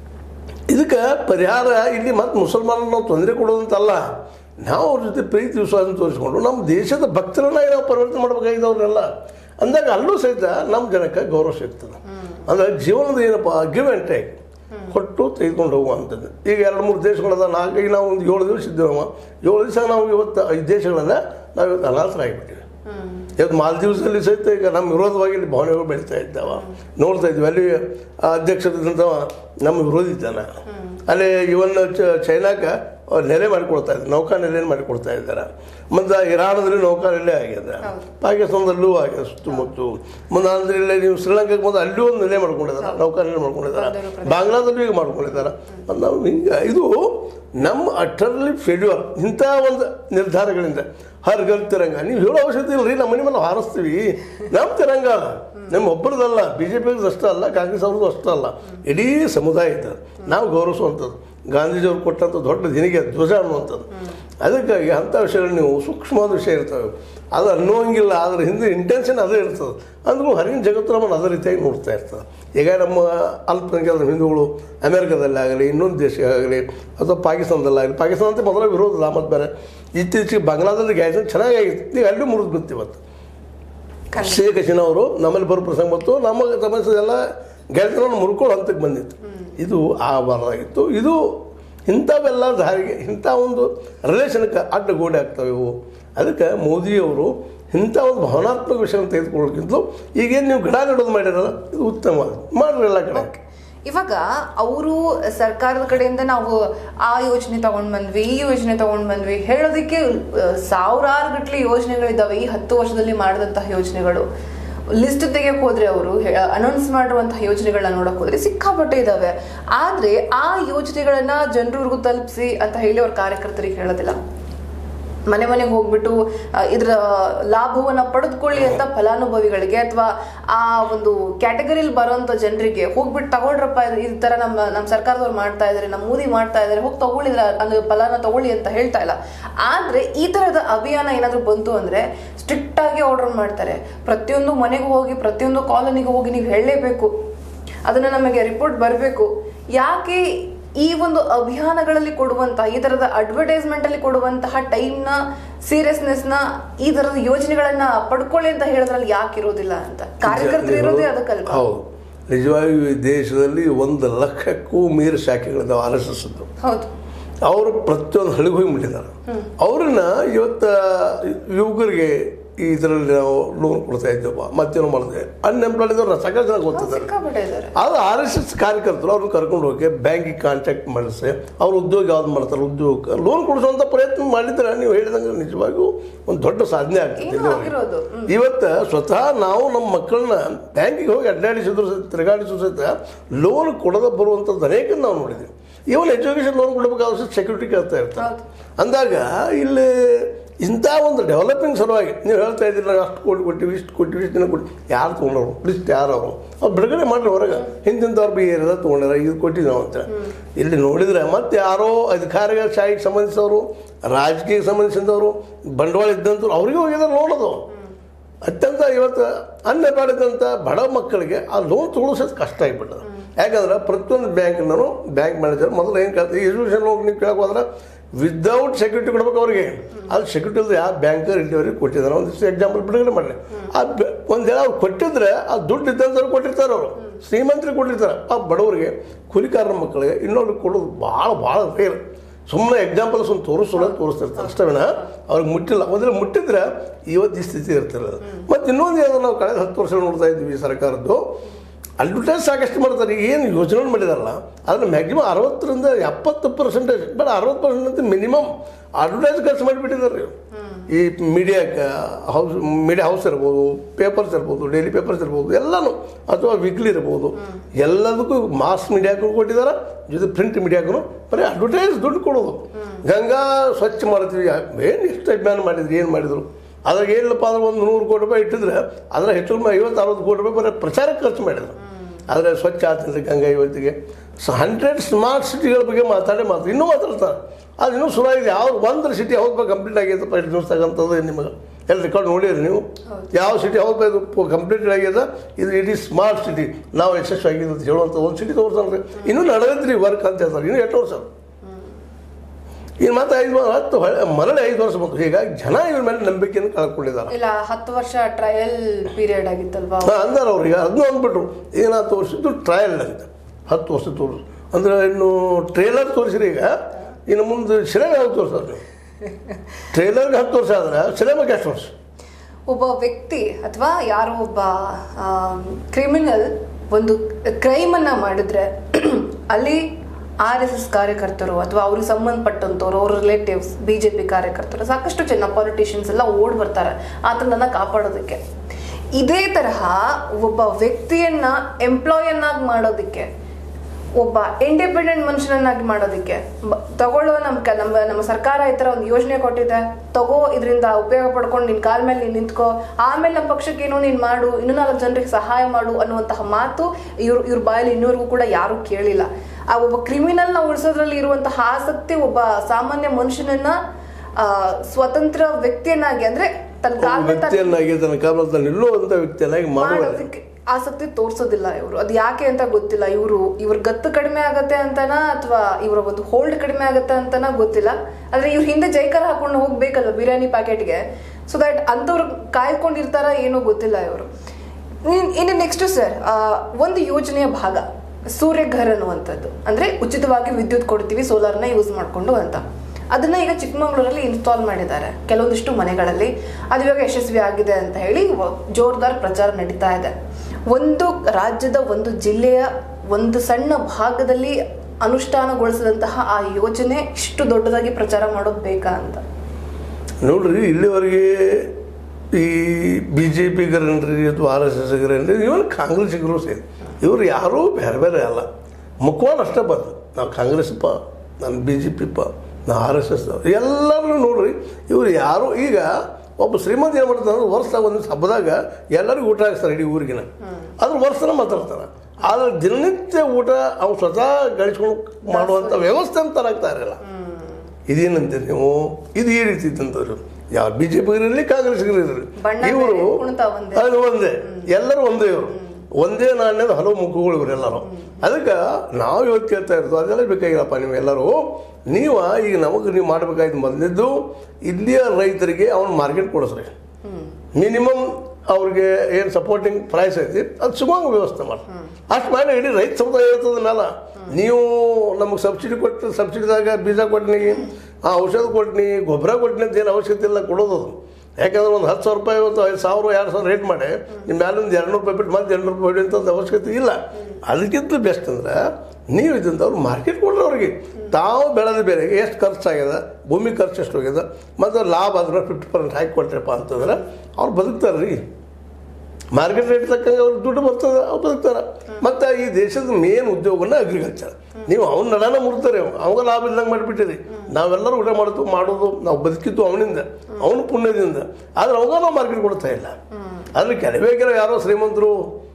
Speaker 2: ಇದಕ್ಕೆ ಪರಿಹಾರ ಇಲ್ಲಿ ಮತ್ತು ಮುಸಲ್ಮಾನರು ನಾವು ತೊಂದರೆ ಕೊಡೋದಂತಲ್ಲ ನಾವು ಅವ್ರ ಜೊತೆ ಪ್ರೀತಿ ವಿಶ್ವಾಸ ತೋರಿಸ್ಕೊಂಡು ನಮ್ಮ ದೇಶದ ಭಕ್ತರನ್ನಾಗಿ ನಾವು ಪರಿವರ್ತನೆ ಮಾಡಬೇಕಾಗಿದೆ ಅವ್ರನ್ನೆಲ್ಲ ಅಂದಾಗ ಅಲ್ಲೂ ಸಹಿತ ನಮ್ಮ ಜನಕ್ಕೆ ಗೌರವ ಸಿಗ್ತದೆ ಅಂದರೆ ಜೀವನದ ಏನಪ್ಪ ಗಿವ್ ಆ್ಯಂಡ್ ಟೇಕ್ ಕೊಟ್ಟು ತೆಗೆದುಕೊಂಡು ಹೋಗುವಂಥದ್ದು ಈಗ ಎರಡು ಮೂರು ದೇಶಗಳದ ನಾಲ್ಕು ಈಗ ನಾವು ಒಂದು ಏಳು ದಿವಸ ಇದ್ದೇವೆ ಏಳು ದಿವಸ ನಾವು ಇವತ್ತು ಐದು ದೇಶಗಳನ್ನ ನಾವು ಇವತ್ತು ಅನಾಥರಾಗಿಬಿಟ್ಟಿವಿ ಇವತ್ತು ಮಾಲ್ದೀವ್ಸಲ್ಲಿ ಸಹಿತ ಈಗ ನಮ್ಮ ವಿರೋಧವಾಗಿ ಇಲ್ಲಿ ಭಾವನೆಗಳು ಬೆಳೀತಾ ಇದ್ದಾವ ನೋಡ್ತಾ ಇದ್ವಿ ಅಲ್ಲಿ ಆ ಅಧ್ಯಕ್ಷರಿದ್ದಂಥವ ನಮ್ಮ ವಿರೋಧಿ ಇದ್ದಾನೆ ಅಲ್ಲಿ ಇವನ್ ಚ- ಚೈನಾಕ್ಕೆ ಅವ್ರು ನೆಲೆ ಮಾಡಿಕೊಡ್ತಾ ಇದ್ದಾರೆ ನೌಕಾ ನೆಲೆ ಮಾಡಿಕೊಡ್ತಾ ಇದ್ದಾರೆ ಮತ್ತು ಇರಾನದಲ್ಲಿ ನೌಕಾ ನೆಲೆ ಆಗಿದೆ ಪಾಕಿಸ್ತಾನದಲ್ಲೂ ಆಗಿದೆ ಸುತ್ತಮುತ್ತ ಮುಂದೆ ಅಂದ್ರೆ ಇಲ್ಲಿ ನೀವು ಶ್ರೀಲಂಕಾಕ್ಕೆ ಬಂದು ಅಲ್ಲೂ ಒಂದು ನೆಲೆ ಮಾಡ್ಕೊಂಡಿದ್ದಾರೆ ನೌಕಾ ನೆಲೆ ಮಾಡ್ಕೊಂಡಿದ್ದಾರೆ ಬಾಂಗ್ಲಾದಲ್ಲೂ ಈಗ ಮಾಡ್ಕೊಂಡಿದ್ದಾರೆ ಮತ್ತು ನಾವು ಹಿಂಗೆ ಇದು ನಮ್ಮ ಅಟರ್ಲಿ ಫೇಲ್ಯೂರ್ ಇಂಥ ಒಂದು ನಿರ್ಧಾರಗಳಿಂದ ಹರ್ ಗಲ್ ತಿರಂಗ ನೀವು ಹೇಳೋ ಅವಶ್ಯಕತೆ ಇಲ್ಲ ರೀ ನಮ್ಮ ಮನೆ ಮೇಲೆ ಹಾರಿಸ್ತೀವಿ ನಮ್ಮ ತಿರಂಗ ನಮ್ಮ ಒಬ್ಬರದಲ್ಲ ಬಿ ಜೆ ಪಿಯವ್ರದ್ದು ಅಷ್ಟೇ ಅಲ್ಲ ಕಾಂಗ್ರೆಸ್ ಅವ್ರದ್ದು ಅಷ್ಟೇ ಅಲ್ಲ ಇಡೀ ಸಮುದಾಯ ಇದ್ದದ್ದು ನಾವು ಗೌರವಿಸುವಂಥದ್ದು ಗಾಂಧೀಜಿಯವ್ರು ಕೊಟ್ಟಂಥ ದೊಡ್ಡ ದಿನಿಗೆ ಧ್ವಜ ಅನ್ನುವಂಥದ್ದು ಅದಕ್ಕಾಗಿ ಅಂಥ ವಿಷಯಗಳು ನೀವು ಸೂಕ್ಷ್ಮವಾದ ವಿಷಯ ಇರ್ತವೆ ಅದು ಅನ್ನೋಂಗಿಲ್ಲ ಅದ್ರ ಹಿಂದೆ ಇಂಟೆನ್ಷನ್ ಅದೇ ಇರ್ತದೆ ಅಂದ್ರೂ ಹೊರಗಿನ ಜಗತ್ತು ನಮ್ಮನ್ನು ಅದೇ ರೀತಿಯಾಗಿ ನೋಡ್ತಾ ಇರ್ತದೆ ಈಗ ನಮ್ಮ ಅಲ್ಪಸಂಖ್ಯಾತ ಹಿಂದೂಗಳು ಅಮೆರಿಕದಲ್ಲಿ ಆಗಲಿ ಇನ್ನೊಂದು ದೇಶ ಆಗಲಿ ಅಥವಾ ಪಾಕಿಸ್ತಾನದಲ್ಲಾಗಲಿ ಪಾಕಿಸ್ತಾನ ಅಂತ ಮೊದಲ ವಿರೋಧ ಮತ್ತು ಬೇರೆ ಇತ್ತೀಚೆಗೆ ಬಾಂಗ್ಲಾದಲ್ಲಿ ಗ್ಯಾಸ್ ಚೆನ್ನಾಗಾಗಿತ್ತು ಈಗ ಅಲ್ಲೂ ಮುರಿದು ಬಿತ್ತು ಇವತ್ತು
Speaker 1: ಖಂಡಿತ.
Speaker 2: ಶೇಖ್ ಹಸೀನಾ ಅವರು ನಮ್ಮಲ್ಲಿ ಬರೋ ಪ್ರಸಂಗ ಬಂತು ನಮ್ಮ ಸಮಸ್ಯೆಲ್ಲ ಗೆಳೆತನ ಮುರ್ಕೊಳ್ಳೋ ಹಂತಕ್ಕೆ ಬಂದಿತ್ತು ಇದು ಆಗಬಾರ್ದಾಗಿತ್ತು ಇದು ಇಂಥವೆಲ್ಲ ದಾರಿಗೆ ಇಂಥ ಒಂದು ರಿಲೇಷನ್ಗೆ ಅಡ್ಡ ಗೋಡೆ ಆಗ್ತವೆ ಇವು ಅದಕ್ಕೆ ಮೋದಿಯವರು ಇಂಥ ಒಂದು ಭಾವನಾತ್ಮಕ ವಿಷಯವನ್ನು ತೆಗೆದುಕೊಳ್ಳೋಕ್ಕಿಂತಲೂ ಈಗೇನು ನೀವು ಗಿಡ ನೆಡೋದು ಮಾಡಿರಲ್ಲ ಇದು ಉತ್ತಮ ಮಾಡ್ರಿ ಎಲ್ಲ ಕಡೆ
Speaker 1: ಇವಾಗ ಅವರು ಸರ್ಕಾರದ ಕಡೆಯಿಂದ ನಾವು ಆ ಯೋಜನೆ ತಗೊಂಡ್ ಬಂದ್ವಿ ಈ ಯೋಜನೆ ತಗೊಂಡ್ ಬಂದ್ವಿ ಹೇಳೋದಕ್ಕೆ ಆ, ಸಾವಿರಾರು ಗಟ್ಟಲೆ ಯೋಜನೆಗಳಿದಾವೆ ಈ ಹತ್ತು ವರ್ಷದಲ್ಲಿ ಮಾಡಿದಂತಹ ಯೋಜನೆಗಳು ಲಿಸ್ಟ್ ತೆಗೆಯಕ್ ಹೋದ್ರೆ ಅವರು ಅನೌನ್ಸ್ ಮಾಡಿರುವಂತಹ ಯೋಜನೆಗಳನ್ನ ನೋಡಕ್ ಹೋದ್ರೆ ಸಿಕ್ಕಾಪಟ್ಟೆ ಇದಾವೆ ಆದ್ರೆ ಆ ಯೋಜನೆಗಳನ್ನ ಜನರಿಗೂ ತಲುಪಿಸಿ ಅಂತ ಹೇಳಿ ಅವ್ರ ಕಾರ್ಯಕರ್ತರಿಗೆ ಹೇಳೋದಿಲ್ಲ ಮನೆ ಮನೆಗೆ ಹೋಗ್ಬಿಟ್ಟು ಆ, ಇದ್ರ ಲಾಭವನ್ನ ಪಡೆದುಕೊಳ್ಳಿ ಅಂತ ಫಲಾನುಭವಿಗಳಿಗೆ ಅಥವಾ ಆ ಒಂದು ಕ್ಯಾಟಗರಿಲಿ ಬರೋಂಥ ಜನರಿಗೆ ಹೋಗ್ಬಿಟ್ಟು ತಗೊಳ್ರಪ್ಪ ಇದು- ಈ ತರ ನಮ್ಮ ನಮ್ಮ ಸರ್ಕಾರದವ್ರು ಮಾಡ್ತಾ ಇದಾರೆ ನಮ್ಮ ಮೋದಿ ಮಾಡ್ತಾ ಇದಾರೆ ಹೋಗಿ ತಗೊಳ್ಳಿದ್ರ ಅಂದ್ರೆ ಫಲಾನ ತಗೊಳ್ಳಿ ಅಂತ ಹೇಳ್ತಾ ಇಲ್ಲ ಆದ್ರೆ ಈ ತರದ ಅಭಿಯಾನ ಏನಾದ್ರು ಬಂತು ಅಂದ್ರೆ ಸ್ಟ್ರಿಕ್ಟ್ ಆಗಿ ಆರ್ಡರ್ ಮಾಡ್ತಾರೆ ಪ್ರತಿಯೊಂದು ಮನೆಗೂ ಹೋಗಿ ಪ್ರತಿಯೊಂದು ಕಾಲೋನಿಗೆ ಹೋಗಿ ನೀವು ಹೇಳಲೇಬೇಕು ಅದನ್ನ ನಮಗೆ ರಿಪೋರ್ಟ್ ಬರಬೇಕು ಯಾಕೆ ಈ ಒಂದು ಅಭಿಯಾನಗಳಲ್ಲಿ ಕೊಡುವಂತಹ ಈ ತರದ ಅಡ್ವರ್ಟೈಸ್ಮೆಂಟ್ ಅಲ್ಲಿ ಕೊಡುವಂತಹ ಟೈಮ್ ನ ಸೀರಿಯಸ್ನೆಸ್ ನ ಈ ತರದ ಯೋಜನೆಗಳನ್ನ ಪಡ್ಕೊಳ್ಳಿ ಅಂತ ಹೇಳಿದ್ರಲ್ಲಿ ಯಾಕೆ ಇರೋದಿಲ್ಲ ಅಂತ ಕಾರ್ಯಕರ್ತರು ಇರೋದೇ ಅದಕ್ಕಲ್ವಾ
Speaker 2: ಹೌದು ನಿಜವಾಗಿಯೂ ಈ ದೇಶದಲ್ಲಿ ಒಂದು ಲಕ್ಷಕ್ಕೂ ಮೀರಿ ಶಾಖೆಗಳಿದ್ದಾವೆ ಆರ್ ಎಸ್ ಎಸ್
Speaker 1: ಹೌದು
Speaker 2: ಅವರು ಪ್ರತಿಯೊಂದು ಹಳ್ಳಿಗೆ ಹೋಗಿ ಮುಟ್ಟಿದ್ದಾರೆ ಅವ್ರನ್ನ ಇವತ್ತು ಯುವಕರಿಗೆ ಈ ಇದರಲ್ಲಿ ನಾವು ಲೋನ್ ಕೊಡ್ತಾ ಇದ್ದೇವಪ್ಪ ಮತ್ತೇನು ಮಾಡಿದೆ ಅನ್ಎಂಪ್ಲಾಯ್ಡ್ ಇದ್ದವ್ರು ಸಾಕಷ್ಟು ಜನ ಗೊತ್ತಿದ್ದಾರೆ
Speaker 1: ಸಿಕ್ಕಾಪಟ್ಟೆ ಇದಾರೆ
Speaker 2: ಅದು ಆರ್ ಎಸ್ ಎಸ್ ಕಾರ್ಯಕರ್ತರು ಅವ್ರನ್ನ ಕರ್ಕೊಂಡು ಹೋಗಿ ಬ್ಯಾಂಕಿಗೆ ಕಾಂಟ್ಯಾಕ್ಟ್ ಮಾಡಿಸಿ ಅವ್ರ ಉದ್ಯೋಗ ಯಾವ್ದು ಮಾಡ್ತಾರೆ ಉದ್ಯೋಗ ಲೋನ್ ಕೊಡಿಸುವಂಥ ಪ್ರಯತ್ನ ಮಾಡಿದ್ರೆ ನೀವು ಹೇಳಿದಂಗೆ ನಿಜವಾಗಿಯೂ ಒಂದು ದೊಡ್ಡ ಸಾಧನೆ ಆಗ್ತದೆ
Speaker 1: ಏನೋ
Speaker 2: ಇಲ್ಲಿವರೆಗೆ.
Speaker 1: ಆಗಿರೋದು ಹ್ಮ್.
Speaker 2: ಇವತ್ತು ಸ್ವತಃ ನಾವು ನಮ್ಮ ಮಕ್ಕಳನ್ನ ಬ್ಯಾಂಕಿಗೆ ಹೋಗಿ ಅಡ್ಡಾಡಿಸಿದ್ರು ಸಹಿತ ತಿರುಗಾಡಿಸಿದ್ರು ಸಹಿತ ಲೋನ್ ಕೊಡದ ಬರುವಂಥದ್ದು ಅನೇಕ ನಾವು ನೋಡಿದ್ದೀವಿ ಇವನ್ ಎಜುಕೇಷನ್ ಲೋನ್ ಕೊಡಬೇಕಾದ್ರೆ ಸೆಕ್ಯೂರಿಟಿ ಕೇಳ್ತಾ ಇರ್ತಾರೆ
Speaker 1: ಹೌದು.
Speaker 2: ಅಂದಾಗ ಇಲ್ಲಿ ಇಂಥ ಒಂದು ಡೆವಲಪಿಂಗ್ ಸಲುವಾಗಿ ನೀವು ಹೇಳ್ತಾ ಇದ್ದೀರಿ ನಾವು ಅಷ್ಟು ಕೋಟಿ ಕೊಟ್ಟಿವಿ ಇಷ್ಟು ಕೊಟ್ಟಿವಿ ಇಷ್ಟು ದಿನ ಕೊಟ್ಟು ಯಾರು ತೊಗೊಂಡವ್ರು ಲಿಸ್ಟ್ ಯಾರು ಅವರು ಅವ್ರು ಬಿಡುಗಡೆ ಮಾಡ್ರಿ ಹೊರಗೆ ಹಿಂದಿಂದವ್ರು ಬಿ ಏರಿಯಾದ ತೊಗೊಂಡಾರ ಇದು ಕೊಟ್ಟಿವಿ ನಾವು ಅಂತ ಇಲ್ಲಿ ನೋಡಿದ್ರೆ ಮತ್ತೆ ಯಾರೋ ಅಧಿಕಾರಿಗಳ ಶಾಹಿಗೆ ಸಂಬಂಧಿಸಿದವರು ರಾಜಕೀಯಕ್ಕೆ ಸಂಬಂಧಿಸಿದವರು ಬಂಡವಾಳ ಇದ್ದಂಥವ್ರು ಅವರಿಗೆ ಹೋಗಿದ್ದಾರೆ ಲೋನ್ ಅದು ಅತ್ಯಂತ ಇವತ್ತು ಅನ್ನ ಬೆಳೆದಂಥ ಬಡ ಮಕ್ಕಳಿಗೆ ಆ ಲೋನ್ ತಗೊಳಿಸೋದು ಕಷ್ಟ ಆಗಿಬಿಟ್ಟದ ಯಾಕಂದ್ರೆ ಪ್ರತಿಯೊಂದು ಬ್ಯಾಂಕ್ನೂ ಬ್ಯಾಂಕ್ ಮ್ಯಾನೇಜರ್ ಮೊದಲು ಏನು ಕೇಳ್ತಾರೆ ಎಜುಕೇಷನ್ ಲೋನ್ ನೀವು ಕೇಳಕ್ ಹೋದ್ರೆ ವಿದೌಟ್ ಸೆಕ್ಯೂರಿಟಿ ಕೊಡ್ಬೇಕು ಅವ್ರಿಗೆ ಅದು ಸೆಕ್ಯೂರಿಟಿ ಇಲ್ಲದೆ ಯಾವ ಬ್ಯಾಂಕರ್ ಇಲ್ಲಿವರೆಗೆ ಕೊಟ್ಟಿದ್ದಾರೆ ಒಂದಿಷ್ಟು ಎಕ್ಸಾಂಪಲ್ ಬಿಡುಗಡೆ ಮಾಡಲಿ ಆ ಬೆ- ಒಂದ್ ಜನ ಅವ್ರು ಕೊಟ್ಟಿದ್ರೆ ಆ ದುಡ್ಡು ಇದ್ದಂಥವ್ರು ಕೊಟ್ಟಿರ್ತಾರೆ ಅವರು ಶ್ರೀಮಂತರಿಗೆ ಕೊಟ್ಟಿರ್ತಾರೆ ಆ ಬಡವರಿಗೆ ಕೂಲಿಕಾರರ ಮಕ್ಕಳಿಗೆ ಇನ್ನೊಂದು ಕೊಡೋದು ಭಾಳ ಭಾಳ ರೇರ್ ಸುಮ್ಮನೆ ಎಕ್ಸಾಂಪಲ್ಸ್ ಒಂದು ತೋರಿಸೋಣ ತೋರಿಸ್ತಿರ್ತಾರೆ ಅಷ್ಟೇ ವಿನ ಅವ್ರಿಗೆ ಮುಟ್ಟಿಲ್ಲ ಒಂದ್ರೆ ಮುಟ್ಟಿದ್ರೆ ಇವತ್ತು ಈ ಸ್ಥಿತಿ ಇರ್ತಿರಲಿಲ್ಲ ಮತ್ತು ಇನ್ನೊಂದು ಏನೋ ನಾವು ಕಳೆದ ಹತ್ತು ವರ್ಷ ನೋಡ್ತಾ ಇದ್ವಿ ಸರ್ಕಾರದ್ದು ಅಡ್ವರ್ಟೈಸ್ ಸಾಕಷ್ಟು ಮಾಡ್ತಾರೆ ಏನು ಯೋಜನೆ ಮಾಡಿದಾರಲ್ಲ ಅದನ್ನು ಮ್ಯಾಕ್ಸಿಮಮ್ ಅರವತ್ತರಿಂದ ಎಪ್ಪತ್ತು ಪರ್ಸೆಂಟೇಜ್ ಬಟ್ ಅರವತ್ತು ಪರ್ಸೆಂಟ್ ಅಂತ ಮಿನಿಮಮ್ ಅಡ್ವರ್ಟೈಸ್ ಖರ್ಚು ಮಾಡಿಬಿಟ್ಟಿದ್ದಾರೆ ಇವ್ರು. ಈ ಮೀಡಿಯಾಕ್ಕೆ ಹೌಸ್ ಮೀಡಿಯಾ ಹೌಸ್ ಇರ್ಬೋದು ಪೇಪರ್ಸ್ ಇರ್ಬೋದು ಡೈಲಿ ಪೇಪರ್ಸ್ ಇರ್ಬೋದು ಎಲ್ಲನೂ ಅಥವಾ ವೀಕ್ಲಿ ಇರ್ಬೋದು ಎಲ್ಲದಕ್ಕೂ ಮಾಸ್ ಮೀಡಿಯಾಕ್ಕೂ ಕೊಟ್ಟಿದ್ದಾರೆ ಜೊತೆ ಪ್ರಿಂಟ್ ಮೀಡಿಯಾಕ್ಕೂ ಬರೀ ಅಡ್ವರ್ಟೈಸ್ ದುಡ್ಡು ಕೊಡೋದು ಗಂಗಾ ಸ್ವಚ್ಛ ಮಾಡ್ತೀವಿ ಏನು ಎಷ್ಟು ಅಭಿಮಾನ ಮಾಡಿದ್ರು ಏನು ಮಾಡಿದ್ರು ಅದ್ರಾಗ ಏನಿಲ್ಲಪ್ಪ ಅಂದ್ರೆ ಒಂದು ನೂರು ಕೋಟಿ ರೂಪಾಯಿ ಇಟ್ಟಿದ್ರೆ ಅದರ ಹೆಚ್ಚು ಕಡಿಮೆ ಐವತ್ತು ಅರವತ್ತು ಕೋಟಿ ರೂಪಾಯಿ ಬರೀ ಪ್ರಚಾರಕ್ಕೆ ಖರ್ಚು ಮಾಡಿದ್ರು ಆದರೆ ಸ್ವಚ್ಛ ಆಗ್ತದೆ ಗಂಗಾ ಇವತ್ತಿಗೆ ಸೊ ಹಂಡ್ರೆಡ್ ಸ್ಮಾರ್ಟ್ ಸಿಟಿಗಳ ಬಗ್ಗೆ ಮಾತಾಡೇ ಮಾತು ಇನ್ನೂ ಮಾತಾಡ್ತಾರೆ ಅದು ಇನ್ನೂ ಶುರು ಆಗಿದೆ ಯಾವ ಒಂದು ಸಿಟಿ ಯಾವ್ದು ಕಂಪ್ಲೀಟ್ ಆಗೈತಪ್ಪ ಎರಡು ದಿವಸ ತಗಂಥದ್ದು ನಿಮಗೆ ಎಲ್ಲ ರೆಕಾರ್ಡ್ ನೋಡಿರಿ ನೀವು ಯಾವ ಸಿಟಿ ಯಾವ್ದು ಇದು ಕಂಪ್ಲೀಟ್ ಆಗ್ಯದ ಇದು ಇಡೀ ಸ್ಮಾರ್ಟ್ ಸಿಟಿ ನಾವು ಯಶಸ್ವಿ ಅಂತ ಹೇಳುವಂಥ ಒಂದು ಸಿಟಿ ತೋರ್ಸಲ್ರಿ ಇನ್ನೂ ನಡೆದೈತ್ರಿ ವರ್ಕ್ ಅಂತ ಹೇಳ್ತಾರೆ ಇನ್ನೂ ಎಷ್ಟು ವರ್ಷ ಇನ್ನು ಮತ್ತೆ ಐದು ವರ್ಷ ಹತ್ತು ಹೊಳೆ- ಮರಳಿ ಐದು ವರ್ಷ ಬಂತು ಹೀಗಾಗಿ ಜನ ಇವ್ರ ಮೇಲೆ ನಂಬಿಕೆಯನ್ನು ಕಳ್ಕೊಂಡಿದ್ದಾರೆ
Speaker 1: ಇಲ್ಲ ಹತ್ತು ವರ್ಷ ಟ್ರಯಲ್ ಪೀರಿಯಡ್ ಆಗಿತ್ತಲ್ವಾ
Speaker 2: ಹಾಂ ಅಂದಾರ ಅವ್ರಿಗೆ ಅದನ್ನೂ ಅಂದ್ಬಿಟ್ರು ಈಗ ನಾ ತೋರಿಸಿದ್ದು ಟ್ರಯಲ್ ಅಂತ ಹತ್ತು ವರ್ಷ ತೋರಿಸ್ ಅಂದ್ರೆ ಇನ್ನು ಟ್ರೇಲರ್ ತೋರಿಸ್ರಿ ಈಗ ಇನ್ನು ಮುಂದೆ ಸಿನಿಮಾ ಯಾವ್ದು ತೋರಿಸೋದು ನೀವು ಟ್ರೇಲರ್ಗೆ ಹತ್ತು ವರ್ಷ ಆದ್ರೆ ಸಿನಿಮಾಗೆ ಎಷ್ಟು ವರ್ಷ
Speaker 1: ಒಬ್ಬ ವ್ಯಕ್ತಿ ಅಥವಾ ಯಾರೋ ಒಬ್ಬ ಕ್ರಿಮಿನಲ್ ಒಂದು ಕ್ರೈಮ್ ಅನ್ನ ಮಾಡಿದ್ರೆ ಅಲ್ಲಿ ಆರ್ ಎಸ್ ಎಸ್ ಕಾರ್ಯಕರ್ತರು ಅಥವಾ ಅವ್ರಿಗೆ ಸಂಬಂಧಪಟ್ಟಂತವ್ರು ಅವ್ರ ರಿಲೇಟಿವ್ಸ್ ಬಿಜೆಪಿ ಕಾರ್ಯಕರ್ತರು ಸಾಕಷ್ಟು ಜನ ಪಾಲಿಟಿಷಿಯನ್ಸ್ ಎಲ್ಲ ಓಡ್ ಬರ್ತಾರೆ ಆತನನ್ನ ಕಾಪಾಡೋದಕ್ಕೆ ಇದೇ ತರಹ ಒಬ್ಬ ವ್ಯಕ್ತಿಯನ್ನ ಎಂಪ್ಲಾಯನ್ನಾಗಿ ಮಾಡೋದಕ್ಕೆ ಒಬ್ಬ ಇಂಡಿಪೆಂಡೆಂಟ್ ಮನುಷ್ಯನನ್ನಾಗಿ ಮಾಡೋದಕ್ಕೆ ಬ- ತಗೊಳ್ಳೋ ನಮ್ಮ ಕ- ನಮ್ಮ ನಮ್ಮ ಸರ್ಕಾರ ಈ ಥರ ಒಂದು ಯೋಜನೆ ಕೊಟ್ಟಿದೆ ತಗೋ ಇದರಿಂದ ಉಪಯೋಗ ಪಡ್ಕೊಂಡು ನಿನ್ನ ಕಾಲ ಮೇಲೆ ನೀನು ನಿಂತ್ಕೋ ಆಮೇಲೆ ನಮ್ಮ ಪಕ್ಷಕ್ಕೆ ಏನೋ ನೀನು ಮಾಡು ಇನ್ನೂ ನಾಲ್ಕು ಜನರಿಗೆ ಸಹಾಯ ಮಾಡು ಅನ್ನುವಂತಹ ಮಾತು ಇವ್ರ ಇವ್ರ ಬಾಯಲ್ಲಿ ಇನ್ನೂವರೆಗೂ ಕೂಡ ಯಾರೂ ಕೇಳಿಲ್ಲ ಆ ಒಬ್ಬ ಕ್ರಿಮಿನಲ್ನ ಉಳಿಸೋದ್ರಲ್ಲಿ ಇರುವಂತಹ ಆಸಕ್ತಿ ಒಬ್ಬ ಸಾಮಾನ್ಯ ಮನುಷ್ಯನನ್ನ ಆ, ಸ್ವತಂತ್ರ ವ್ಯಕ್ತಿಯನ್ನಾಗಿ ಅಂದ್ರೆ ತನ್ನ ಕಾಲ ಮೇಲೆ ತಾನು
Speaker 2: ವ್ಯಕ್ತಿಯನ್ನಾಗಿ ತನ್ನ ಕಾಲದಲ್ಲಿ ನಿಲ್ಲುವಂಥ ವ್ಯಕ್ತಿಯನ್ನಾಗಿ ಮಾಡುವ
Speaker 1: ಮಾಡೋದಕ್ಕೆ ಆಸಕ್ತಿ ತೋರ್ಸೋದಿಲ್ಲ ಇವರು ಅದು ಯಾಕೆ ಅಂತ ಗೊತ್ತಿಲ್ಲ ಇವರು ಇವ್ರ ಗತ್ತು ಕಡಿಮೆ ಆಗತ್ತೆ ಅಂತನಾ ಅಥವಾ ಇವರ ಒಂದು ಹೋಲ್ಡ್ ಕಡಿಮೆ ಆಗತ್ತೆ ಅಂತನಾ ಗೊತ್ತಿಲ್ಲ ಆದ್ರೆ ಇವ್ರ ಹಿಂದೆ ಜೈಕಾರ ಹಾಕೊಂಡು ಹೋಗ್ಬೇಕಲ್ಲ ಬಿರಿಯಾನಿ ಪ್ಯಾಕೆಟ್ಗೆ ಸೊ ದಟ್ ಅಂಥವ್ರು ಕಾಯ್ಕೊಂಡಿರ್ತಾರ ಏನೋ ಗೊತ್ತಿಲ್ಲ ಇವರು ಇನ್ನು ನೆಕ್ಸ್ಟ್ ಸರ್ ಒಂದು ಯೋಜನೆಯ ಭಾಗ ಸೂರ್ಯಘರ್ ಅನ್ನುವಂಥದ್ದು ಅಂದ್ರೆ ಉಚಿತವಾಗಿ ವಿದ್ಯುತ್ ಕೊಡ್ತೀವಿ ಸೋಲಾರ್ನ ಯೂಸ್ ಮಾಡಿಕೊಂಡು ಅಂತ ಅದನ್ನ ಈಗ ಚಿಕ್ಕಮಗಳೂರಲ್ಲಿ ಇನ್ಸ್ಟಾಲ್ ಮಾಡಿದ್ದಾರೆ ಕೆಲವೊಂದಿಷ್ಟು ಮನೆಗಳಲ್ಲಿ ಅದು ಇವಾಗ ಯಶಸ್ವಿ ಆಗಿದೆ ಅಂತ ಹೇಳಿ ವ- ಜೋರ್ದಾರ್ ಪ್ರಚಾರ ನಡೀತಾ ಇದೆ ಒಂದು ರಾಜ್ಯದ ಒಂದು ಜಿಲ್ಲೆಯ ಒಂದು ಸಣ್ಣ ಭಾಗದಲ್ಲಿ ಅನುಷ್ಠಾನಗೊಳಿಸಿದಂತಹ ಆ ಯೋಜನೆ ಇಷ್ಟು ದೊಡ್ಡದಾಗಿ ಪ್ರಚಾರ ಮಾಡೋದು ಬೇಕಾ ಅಂತ
Speaker 2: ನೋಡ್ರಿ ಇಲ್ಲಿವರೆಗೆ ಈ ಬಿ ಜೆ ಪಿಗರನ್ರಿ ಅಥವಾ ಆರ್ ಎಸ್ ಎಸ್ಗರನ್ರಿ ಇವನ್ ಕಾಂಗ್ರೆಸ್ಸಿಗರು ಸೇರಿ ಇವರು ಯಾರೂ ಬೇರೆ ಬೇರೆ ಅಲ್ಲ ಮುಖವಾಡ ಅಷ್ಟೇ ಬಂದು ನಾವು ಕಾಂಗ್ರೆಸ್ಪ ನಾನು ಬಿ ಜೆ ಪಿಪ್ಪ ನಾ ಆರ್ ಎಸ್ ಎಸ್ ಎಲ್ಲರೂ ನೋಡ್ರಿ ಇವರು ಯಾರು ಈಗ ಒಬ್ಬ ಶ್ರೀಮಂತ ಏನು ಮಾಡ್ತಾರೆ ಅಂದ್ರೆ ವರ್ಷ ಒಂದು ಹಬ್ಬದಾಗ ಎಲ್ಲರಿಗೂ ಊಟ ಹಾಕ್ತಾರೆ ಇಡೀ ಊರಿಗಿನ ಅದ್ರ ವರ್ಷನ ಮಾತಾಡ್ತಾರೆ ಆದ್ರೆ ದಿನನಿತ್ಯ ಊಟ ಅವ್ರು ಸ್ವತಃ ಗಳಿಸ್ಕೊಂಡು ಮಾಡುವಂಥ ವ್ಯವಸ್ಥೆ ಅಂತ ತರಾಗ್ತಾ ಇರಲ್ಲ ಇದೇನಂತೀರಿ ನೀವು ಇದು ಈ ರೀತಿ ಇದ್ದಂಥವ್ರು ಯಾವ ಬಿ ಜೆ ಪಿ ಇರಲಿ ಕಾಂಗ್ರೆಸ್ ಇರಲಿ
Speaker 1: ಬಣ್ಣ
Speaker 2: ಇವರು
Speaker 1: ಬೇರೆ, ಕುಣಿತ ಒಂದೇ.
Speaker 2: ಅದು ಒಂದೇ ಎಲ್ಲರೂ ಒಂದೇ ಇವರು ಒಂದೇ ನಾಣ್ಯದ ಹಲವು ಮುಖಗಳು ಇವರೆಲ್ಲರೂ ಅದಕ್ಕೆ ನಾವು ಇವತ್ತು ಕೇಳ್ತಾ ಇರೋದು ಅದೆಲ್ಲ ಬೇಕಾಗಿಲ್ಲಪ್ಪ ನೀವು ಎಲ್ಲರೂ ನೀವು ಈಗ ನಮಗೆ ನೀವು ಮಾಡಬೇಕಾಯ್ತು ಬಂದಿದ್ದು ಇಲ್ಲಿಯ ರೈತರಿಗೆ ಅವ್ನು ಮಾರ್ಕೆಟ್ ಕೊಡಿಸ್ರಿ ಮಿನಿಮಮ್ ಅವ್ರಿಗೆ ಏನು ಸಪೋರ್ಟಿಂಗ್ ಪ್ರೈಸ್ ಐತಿ ಅದು ಸುಗಮ ವ್ಯವಸ್ಥೆ ಮಾಡಿ ಅಷ್ಟು ಮಾಡಿ ಇಡೀ ರೈತ ಸಮುದಾಯ ಇರ್ತದ ಮೇಲೆ ನೀವು ನಮಗೆ ಸಬ್ಸಿಡಿ ಕೊಟ್ಟು ಸಬ್ಸಿಡಿದಾಗ ಬೀಜ ಕೊಟ್ಟಿನಿ ಆ ಔಷಧ ಕೊಟ್ಟಿನಿ ಗೊಬ್ಬರ ಕೊಟ್ಟಿನಿ ಅಂತ ಏನು ಅವಶ್ಯಕತೆ ಇಲ್ಲ ಕೊಡೋದು ಅದು ಯಾಕಂದ್ರೆ ಒಂದು ಹತ್ತು ಸಾವಿರ ರೂಪಾಯಿ ಇವತ್ತು ಐದು ಸಾವಿರ ಎರಡು ಸಾವಿರ ರೇಟ್ ಮಾಡಿ ನಿಮ್ಮ ಮ್ಯಾಲಿಂದ ಎರಡು ನೂರು ರೂಪಾಯಿ ಬಿಟ್ಟು ಮತ್ತೆ ಎರಡು ನೂರು ರೂಪಾಯಿ ಹೊಡೆಯುವಂಥದ್ದು ಅವಶ್ಯಕತೆ ಇಲ್ಲ ಅದಕ್ಕಿಂತ ಬೆಸ್ಟ್ ಅಂದ್ರೆ ನೀವು ಇದ್ದಂಥವ್ರು ಮಾರ್ಕೆಟ್ ಕೊಡ್ರಿ ಅವ್ರಿಗೆ ತಾವು ಬೆಳೆದ ಬೇರೆಗೆ ಎಷ್ಟು ಖರ್ಚಾಗ್ಯದ ಭೂಮಿ ಖರ್ಚು ಎಷ್ಟು ಹೋಗ್ಯದ ಮತ್ತು ಲಾಭ ಅದ್ರ ಫಿಫ್ಟಿ ಪರ್ಸೆಂಟ್ ಹಾಕಿ ಕೊಟ್ರಪ್ಪ ಅಂತಂದ್ರೆ ಅವ್ರು ಬದುಕ್ತಾರೆ ರೀ ಮಾರ್ಕೆಟ್ ರೇಟ್ ತಕ್ಕಂಗೆ ಅವ್ರಿಗೆ ದುಡ್ಡು ಬರ್ತದೆ ಅವ್ರು ಬದುಕ್ತಾರೆ ಮತ್ತು ಈ ದೇಶದ ಮೇನ್ ಉದ್ಯೋಗನ ಅಗ್ರಿಕಲ್ಚರ್ ನೀವು ಅವ್ನ ನಡನ ಮುರ್ತಾರೆ ಅವಾಗ ಲಾಭ ಇಲ್ದಂಗೆ ಮಾಡಿಬಿಟ್ಟಿರಿ ನಾವೆಲ್ಲರೂ ಊಟ ಮಾಡೋದು ಮಾಡೋದು ನಾವು ಬದುಕಿದ್ದು ಅವನಿಂದ ಅವನ ಪುಣ್ಯದಿಂದ ಆದ್ರೆ ಅವಾಗ ನಾವು ಮಾರ್ಕೆಟ್ ಕೊಡ್ತಾ ಇಲ್ಲ ಅದ್ರ ಕೆಲವೇ ಕೆಲವು ಯಾರೋ ಶ್ರೀಮಂತರು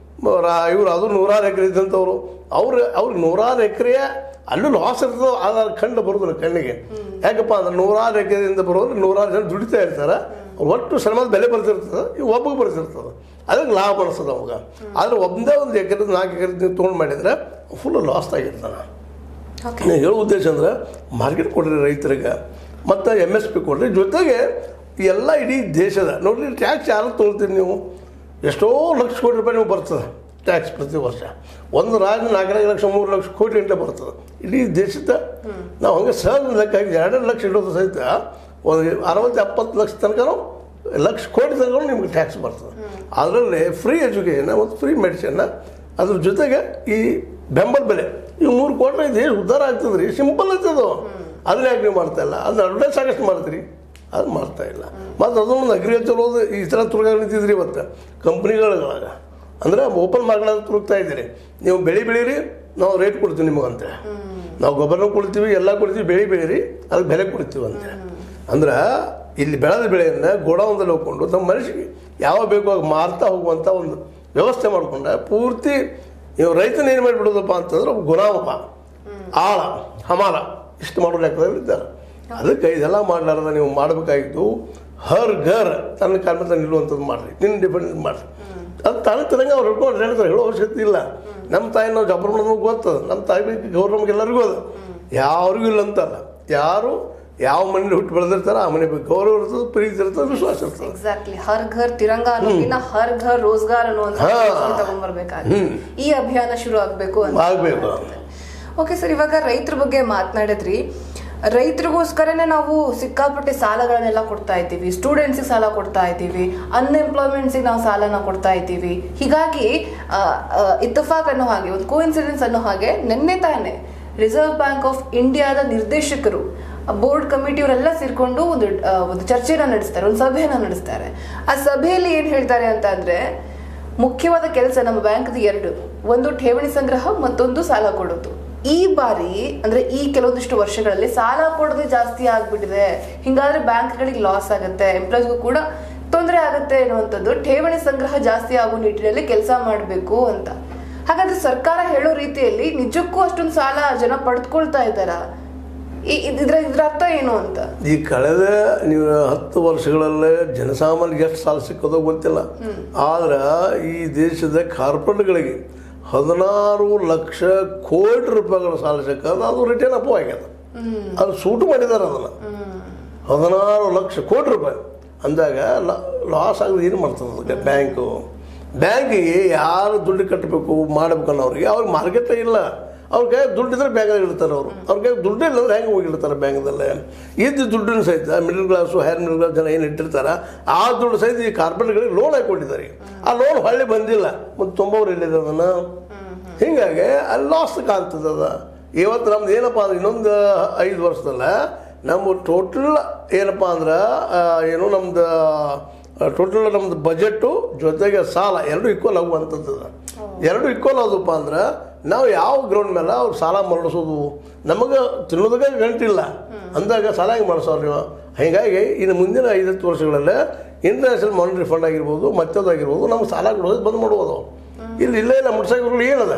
Speaker 2: ಇವರು ಅದು ನೂರಾರು ಎಕರೆ ಇದ್ದಂಥವ್ರು ಅವ್ರು ಅವ್ರಿಗೆ ನೂರಾರು ಎಕರೆಯ ಅಲ್ಲೂ ಲಾಸ್ ಇರ್ತದೆ ಆಧಾರ ಕಂಡು ಬರೋದಿಲ್ಲ ಕಣ್ಣಿಗೆ ಯಾಕಪ್ಪ ಅಂದ್ರೆ ನೂರಾರು ಎಕರೆಯಿಂದ ಬರೋರು ನೂರಾರು ಜನ ದುಡಿತಾ ಇರ್ತಾರೆ ಅವ್ರು ಒಟ್ಟು ಶ್ರಮದ ಬೆಲೆ ಬರ್ತಿರ್ತದೆ ಇವು ಒಬ್ಬಗೆ ಬರ್ತಿರ್ತದೆ ಅದಕ್ಕೆ ಲಾಭ ಅನಿಸ್ತದೆ ಅವಾಗ ಆದ್ರೆ ಒಂದೇ ಒಂದು ಎಕರೆ ನಾಲ್ಕು ಎಕರೆ ನೀವು ತೊಗೊಂಡು ಮಾಡಿದ್ರೆ ಫುಲ್ ಲಾಸ್ ಆಗಿರ್ತಾನೆ
Speaker 1: ಓಕೆ
Speaker 2: ನೀವು ಹೇಳೋ ಉದ್ದೇಶ ಅಂದ್ರೆ ಮಾರ್ಕೆಟ್ ಕೊಡ್ರಿ ರೈತರಿಗೆ ಮತ್ತು ಎಮ್ ಎಸ್ ಪಿ ಕೊಡ್ರಿ ಜೊತೆಗೆ ಎಲ್ಲ ಇಡೀ ದೇಶದ ನೋಡ್ರಿ ಟ್ಯಾಕ್ಸ್ ಯಾರು ತೊಗೊಳ್ತೀರಿ ನೀವು ಎಷ್ಟೋ ಲಕ್ಷ ಕೋಟಿ ರೂಪಾಯಿ ನೀವು ಬರ್ತದೆ ಟ್ಯಾಕ್ಸ್ ಪ್ರತಿ ವರ್ಷ ಒಂದು ರಾಜ್ಯ ನಾಲ್ಕೈದು ಲಕ್ಷ ಮೂರು ಲಕ್ಷ ಕೋಟಿ ಗಂಟೆ ಬರ್ತದೆ ಇಡೀ ದೇಶದ ನಾವು ಹಂಗೆ ಸಹಜ ಲೆಕ್ಕ ಹಾಕಿ ಎರಡೆರಡು ಲಕ್ಷ ಇಡೋದು ಸಹಿತ ಒಂದು ಅರವತ್ತು ಎಪ್ಪತ್ತು ಲಕ್ಷ ತನಕ ಲಕ್ಷ ಕೋಟಿ ತನಕ ನಿಮ್ಗೆ ಟ್ಯಾಕ್ಸ್ ಬರ್ತದೆ ಅದರಲ್ಲಿ ಫ್ರೀ ಎಜುಕೇಷನ್ ಮತ್ತು ಫ್ರೀ ಮೆಡಿಸಿನ್ನ ಅದ್ರ ಜೊತೆಗೆ ಈ ಬೆಂಬಲ ಬೆಲೆ ಇವು ಮೂರು ಕೊಟ್ಟರೆ ದೇಶ ಉದ್ಧಾರ ಆಗ್ತದೆ ರೀ ಸಿಂಪಲ್ ಆಗ್ತದೆ ಅದನ್ನ ಯಾಕೆ ನೀವು ಮಾಡ್ತಾ ಇಲ್ಲ ಅದನ್ನ ಅಡ್ವರ್ಟೈಸ್ ಸಾಕಷ್ಟು ಮಾಡ್ತೀರಿ ಅದು ಮಾಡ್ತಾ ಇಲ್ಲ ಮತ್ತು ಅದೊಂದು ಅಗ್ರಿಕಲ್ಚರ್ ಓದು ಈ ಥರ ತುರ್ಗ ನಿಂತಿದ್ರಿ ಇವತ್ತು ಕಂಪ್ನಿಗಳಾಗ ಅಂದರೆ ಓಪನ್ ಮಾರ್ಕೆಟ್ ತುರುಕ್ತಾ ಇದ್ದೀರಿ ನೀವು ಬೆಳೆ ಬೆಳೀರಿ ನಾವು ರೇಟ್ ಕೊಡ್ತೀವಿ ನಿಮಗಂತ ನಾವು ಗೊಬ್ಬರನೂ ಕೊಡ್ತೀವಿ ಎಲ್ಲ ಕೊಡ್ತೀವಿ ಬೆಳೆ ಬೆಳೀರಿ ಅದಕ್ಕೆ ಬೆಲೆ ಕೊಡ್ತೀವಿ ಅಂತ ಅಂದ್ರೆ ಇಲ್ಲಿ ಬೆಳೆದ ಬೆಳೆಯನ್ನು ಗೋಡೌನ್ದಲ್ಲಿ ಹೋಗ್ಕೊಂಡು ತಮ್ಮ ಮನುಷ್ಯಗೆ ಯಾವ ಬೇಕೋ ಆಗ ಮಾರ್ತಾ ಹೋಗುವಂಥ ಒಂದು ವ್ಯವಸ್ಥೆ ಮಾಡ್ಕೊಂಡ ಪೂರ್ತಿ ನೀವು ರೈತನ ಏನು ಮಾಡಿಬಿಡೋದಪ್ಪ ಅಂತಂದ್ರೆ ಒಬ್ಬ ಗುಲಾಮಪ್ಪ ಆಳ ಹಮಾಲ ಇಷ್ಟು ಮಾಡೋ ಲೆಕ್ಕದಲ್ಲಿ ಇದ್ದಾರೆ ಅದಕ್ಕೆ ಇದೆಲ್ಲ ಮಾಡಲಾರ್ದ ನೀವು ಮಾಡಬೇಕಾಗಿತ್ತು ಹರ್ ಘರ್ ತನ್ನ ಕಾಲ ಮೇಲೆ ನಿಲ್ಲುವಂಥದ್ದು ಮಾಡ್ರಿ ನಿನ್ನ ಡಿಪೆಂಡ್ ಮಾಡ್ರಿ ಅದು ತಾನೇ ತನಗೆ ಅವ್ರು ಹಿಡ್ಕೊಂಡು ಹೇಳ್ತಾರೆ ಹೇಳೋ ಅವಶ್ಯಕತೆ ಇಲ್ಲ ನಮ್ಮ ತಾಯಿ ನಾವು ಜಬ್ಬರ ಮಾಡೋದು ಗೊತ್ತದ ನಮ್ಮ ತಾಯಿ ಬಗ್ಗೆ ಗೌರವ ನಮ್ಗೆ ಎಲ್ಲರಿಗೂ ಅದು ಯಾರಿಗೂ ಇಲ್ಲ ಅಂತಲ್ಲ ಯಾರು ಯಾವ ಮನೇಲಿ ಹುಟ್ಟು ಬೆಳೆದಿರ್ತಾರೆ ಆ ಮನೆ ಬಗ್ಗೆ ಗೌರವ ಇರ್ತದೆ ಪ್ರೀತಿ ಇರ್ತದೆ ವಿಶ್ವಾಸ ಇರ್ತದೆ
Speaker 1: ಎಕ್ಸಾಕ್ಟ್ಲಿ ಹರ್ ಘರ್ ತಿರಂಗ ಅನ್ನೋದಿನ ಹರ್ ಘರ್ ರೋಜ್ಗಾರ್ ಅನ್ನುವಂತ
Speaker 2: ಹಾ.
Speaker 1: ತಗೊಂಡ್ಬರ್ಬೇಕಾಗಿ ಈ ಅಭಿಯಾನ ಶುರು ಆಗ್ಬೇಕು ಅಂತ
Speaker 2: ಆಗಬೇಕು
Speaker 1: ಓಕೆ ಸರ್ ಇವಾಗ ರೈತರ ಬಗ್ಗೆ ಮಾತನಾಡಿದ್ರಿ ರೈತರಿಗೋಸ್ಕರನೇ ನಾವು ಸಿಕ್ಕಾಪಟ್ಟೆ ಸಾಲಗಳನ್ನೆಲ್ಲ ಕೊಡ್ತಾ ಇದ್ದೀವಿ ಸ್ಟೂಡೆಂಟ್ಸಿಗೆ ಸಾಲ ಕೊಡ್ತಾ ಇದ್ದೀವಿ ಅನ್ಎಂಪ್ಲಾಯ್ಮೆಂಟ್ಸಿಗೆ ನಾವು ಸಾಲನ ಕೊಡ್ತಾ ಇದ್ದೀವಿ ಹೀಗಾಗಿ ಆ, ಆ, ಇತ್ತಫಾಕ್ ಅನ್ನೋ ಹಾಗೆ ಒಂದು ಕೋಇನ್ಸಿಡೆನ್ಸ್ ಅನ್ನೋ ಹಾಗೆ ನಿನ್ನೆ ತಾನೇ ರಿಸರ್ವ್ ಬ್ಯಾಂಕ್ ಆಫ್ ಇಂಡಿಯಾದ ನಿರ್ದೇಶಕರು ಬೋರ್ಡ್ ಕಮಿಟಿಯವರೆಲ್ಲ ಸೇರ್ಕೊಂಡು ಒಂದು ಆ, ಒಂದು ಚರ್ಚೆನ ನಡೆಸ್ತಾರೆ ಒಂದು ಸಭೆಯನ್ನ ನಡೆಸ್ತಾರೆ ಆ ಸಭೆಯಲ್ಲಿ ಏನ್ ಹೇಳ್ತಾರೆ ಅಂತ ಅಂದ್ರೆ ಮುಖ್ಯವಾದ ಕೆಲಸ ನಮ್ಮ ಬ್ಯಾಂಕ್ದು ಎರಡು ಒಂದು ಠೇವಣಿ ಸಂಗ್ರಹ ಮತ್ತೊಂದು ಸಾಲ ಕೊಡೋದು ಈ ಬಾರಿ ಅಂದ್ರೆ ಈ ಕೆಲವೊಂದಿಷ್ಟು ವರ್ಷಗಳಲ್ಲಿ ಸಾಲ ಕೊಡೋದು ಜಾಸ್ತಿ ಆಗ್ಬಿಟ್ಟಿದೆ ಹಿಂಗಾದ್ರೆ ಬ್ಯಾಂಕ್ಗಳಿಗೆ ಲಾಸ್ ಆಗುತ್ತೆ ಎಂಪ್ಲಾಯ್ಸ್ಗೂ ಕೂಡ ತೊಂದರೆ ಆಗುತ್ತೆ ಅನ್ನುವಂಥದ್ದು ಠೇವಣಿ ಸಂಗ್ರಹ ಜಾಸ್ತಿ ಆಗೋ ನಿಟ್ಟಿನಲ್ಲಿ ಕೆಲಸ ಮಾಡಬೇಕು ಅಂತ ಹಾಗಾದ್ರೆ ಸರ್ಕಾರ ಹೇಳೋ ರೀತಿಯಲ್ಲಿ ನಿಜಕ್ಕೂ ಅಷ್ಟೊಂದು ಸಾಲ ಜನ ಪಡೆದುಕೊಳ್ತಾ ಇದ್ದಾರಾ ಈ- ಇದ್- ಇದ್ರ ಇದ್ರ ಅರ್ಥ ಏನು ಅಂತ
Speaker 2: ಈ ಕಳೆದ ನೀವು ಹತ್ತು ವರ್ಷಗಳಲ್ಲೇ ಜನಸಾಮಾನ್ಯರಿಗೆ ಎಷ್ಟು ಸಾಲ ಸಿಕ್ಕೋದೋ ಗೊತ್ತಿಲ್ಲ ಆದ್ರೆ ಈ ದೇಶದ ಕಾರ್ಪೊರೇಟ್ಗಳಿಗೆ ಹದಿನಾರು ಲಕ್ಷ ಕೋಟಿ ರೂಪಾಯಿಗಳ ಸಾಲ ಸಿಕ್ಕದ ಅದು ರಿಟರ್ನ್ ಅಪ್ ಆಗ್ಯದ ಅದು ಸೂಟು ಮಾಡಿದ್ದಾರೆ ಅದನ್ನು ಹದಿನಾರು ಲಕ್ಷ ಕೋಟಿ ರೂಪಾಯಿ ಅಂದಾಗ ಲಾಸ್ ಆಗದೆ ಏನು ಮಾಡ್ತದೆ ಅದಕ್ಕೆ ಬ್ಯಾಂಕು ಬ್ಯಾಂಕಿಗೆ ಯಾರು ದುಡ್ಡು ಕಟ್ಟಬೇಕು ಮಾಡಬೇಕು ಅನ್ನೋರಿಗೆ ಅವ್ರಿಗೆ ಮಾರ್ಕೆಟೇ ಇಲ್ಲ ಅವ್ರ ಕೈ ದುಡ್ಡಿದ್ರೆ ಬ್ಯಾಂಕಲ್ಲಿ ಇಡ್ತಾರೆ ಅವರು ಅವ್ರ ಕೈ ದುಡ್ಡು ಇಲ್ಲಂದ್ರೆ ಹೆಂಗೆ ಹೋಗಿರ್ತಾರೆ ಬ್ಯಾಂಕ್ದಲ್ಲೇ ಇದ್ದು ದುಡ್ಡನ್ನು ಸಹಿತ middle class higher middle class ಜನ ಏನು ಇಟ್ಟಿರ್ತಾರೆ ಆ ದುಡ್ಡು ಸಹಿತ ಈ ಕಾರ್ಪೊರೇಟ್ಗಳಿಗೆ ಲೋನ್ ಹಾಕೊಟ್ಟಿದ್ದಾರೆ ಆ ಲೋನ್ ಹೊಳ್ಳಿ ಬಂದಿಲ್ಲ ಮತ್ತು ತುಂಬವ್ರು ಎಲ್ಲಿದೆ ಅದನ್ನು ಹೀಗಾಗಿ ಅಲ್ಲಿ ಲಾಸ್ ಕಾಣ್ತದೆ ಅದ ಇವತ್ತು ನಮ್ದು ಏನಪ್ಪ ಅಂದ್ರೆ ಇನ್ನೊಂದು ಐದು ವರ್ಷದಲ್ಲ ನಮ್ಮ ಟೋಟಲ್ ಏನಪ್ಪ ಅಂದ್ರೆ ಆ, ಏನು ನಮ್ದು ಟೋಟಲ್ ನಮ್ದು ಬಜೆಟ್ಟು ಜೊತೆಗೆ ಸಾಲ ಎರಡು ಈಕ್ವಲ್ ಆಗುವಂಥದ್ದು ಅದ. ಎರಡು ಈಕ್ವಲ್ ಆದಪ್ಪ ಅಂದ್ರೆ ನಾವು ಯಾವ ಗ್ರೌಂಡ್ ಮೇಲೆ ಅವ್ರು ಸಾಲ ಮರಳಿಸೋದು ನಮಗೆ ತಿನ್ನೋದಕ್ಕೆ ಗಂಟಿಲ್ಲ ಅಂದಾಗ ಸಾಲ ಹೆಂಗೆ ಮಾಡಿಸೋರು ನೀವು ಹೀಗಾಗಿ ಇನ್ನು ಮುಂದಿನ ಐದತ್ತು ವರ್ಷಗಳಲ್ಲೇ ಇಂಟರ್ನ್ಯಾಷನಲ್ ಮಾನಿಟರಿ ಫಂಡ್ ಆಗಿರ್ಬೋದು ಮತ್ತದಾಗಿರ್ಬೋದು ನಮ್ಗೆ ಸಾಲ ಕೊಡೋದು ಬಂದ್ ಮಾಡ್ಬೋದು ಇಲ್ಲಿ ಇಲ್ಲೇ ಇಲ್ಲ ಮುಟ್ಸಾಗಿರ್ಲಿ ಏನದ